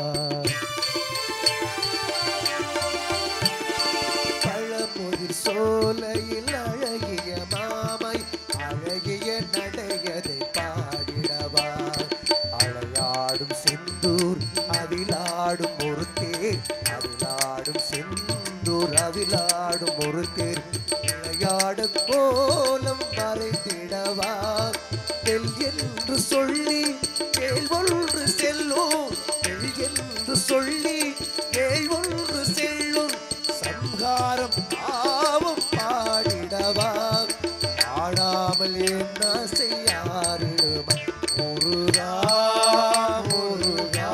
பழமுதிர் சோலையில் அழகிய மாமை அழகிய நடையதை பாடிடவா அலையாடும் செந்தூர் அதிலாடும் ஒரு தேர் அதிலாடும் செந்தூர் அதிலாடும் ஒரு தேர் விளையாட கோலம் வரைந்திடவா தெல் என்று சொல்லி கேள் ஒன்று செல்லும் தெல் என்று சொல்லி கேள் ஒன்று செல்லும் சம்ஹாரம் பாவம் பாடிடவா ஆடாமல் என்ன செய்யாரிடுமா முருகா முருகா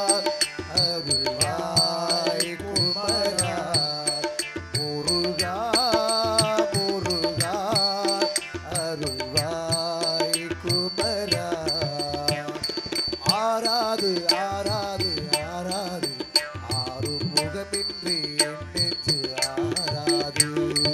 அருள்வாய் குமரா முருகா முருகா அருள்வாய் குமரா ஆறாது ஆறாது ஆறாது ஆறு முகமின்றி என் நெஞ்சு ஆறாது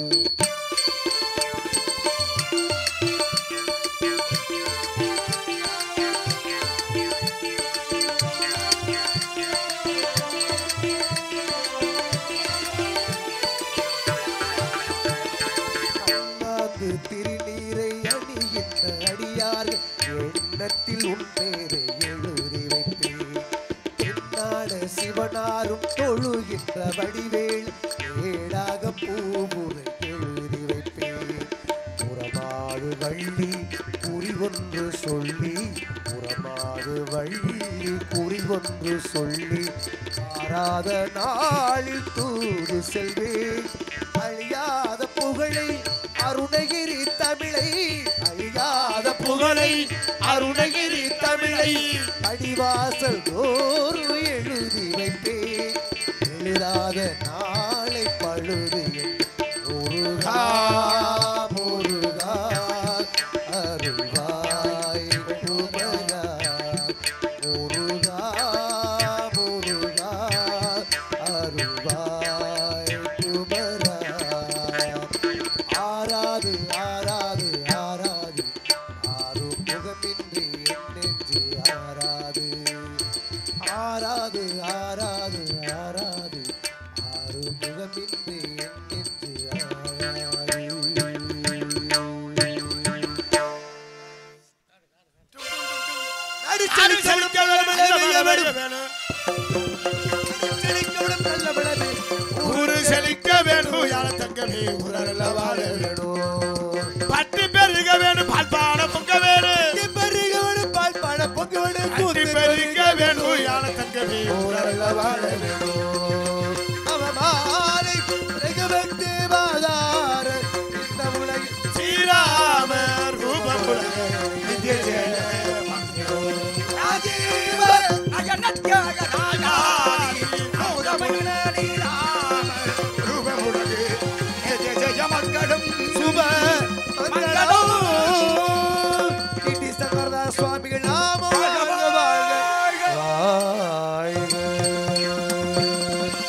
அண்ணாந்து திருநீரை அணிகின்ற அடியார்கள் எண்ணத்தில் உன் பேரை எழுதி வைப்பேன் என்னாட சிவனாரும் தொழுகின்ற வடிவேல் ஏடாக பூமுறை எழுதி வைப்பேன் புறமாடு வள்ளி குறி ஒன்று சொல்லி புறமாடு வள்ளி குறி ஒன்று சொல்லி மாறாத நாளில் தூது செல்வேன் அழியாத புகழை அருணகிரி தமிழை அழியாத புகழை அருணகிரி தமிழை அடிவாசல் தோறு எழுதி வைப்பேன் எழுதாத நாளை பழுது என் முருகா முருகா அருள்வாய் குமரா முருகா முருகா அருள்வாய் குமரா ஆறாது ஆறாது ஆறாது ஆறு முகமின்றி என் நெஞ்சு ஆறாது ஆறாது ஆறாது ஆறாது ஆறு முகமின்றி என் நெஞ்சு ஆறாது தங்கமே உரல்ல வாழ வேணும் பட்டு பெருக வேணும் பால்பான பொங்க வேணும் பெருகவனு பால் பழ பொங்கவனு பட்டு பெருக வேணும் யானை தங்கமே உரல்ல வாழ வேணும் அவமாலை ரகவத்து வாதார இந்த உலகில் ஸ்ரீராமர் ரூபமுடன் நித்திய ஜெய மங்களம். ராஜீவ அயனத்யாக ராஜாதி ரூபமுடன் ரூபமுடன் நித்திய ஜெய மங்களம். சுப மங்களம் கிட்டி சங்கரதாஸ் சுவாமிகள் நாமம் வாழ்க வாழ்க வாழ்க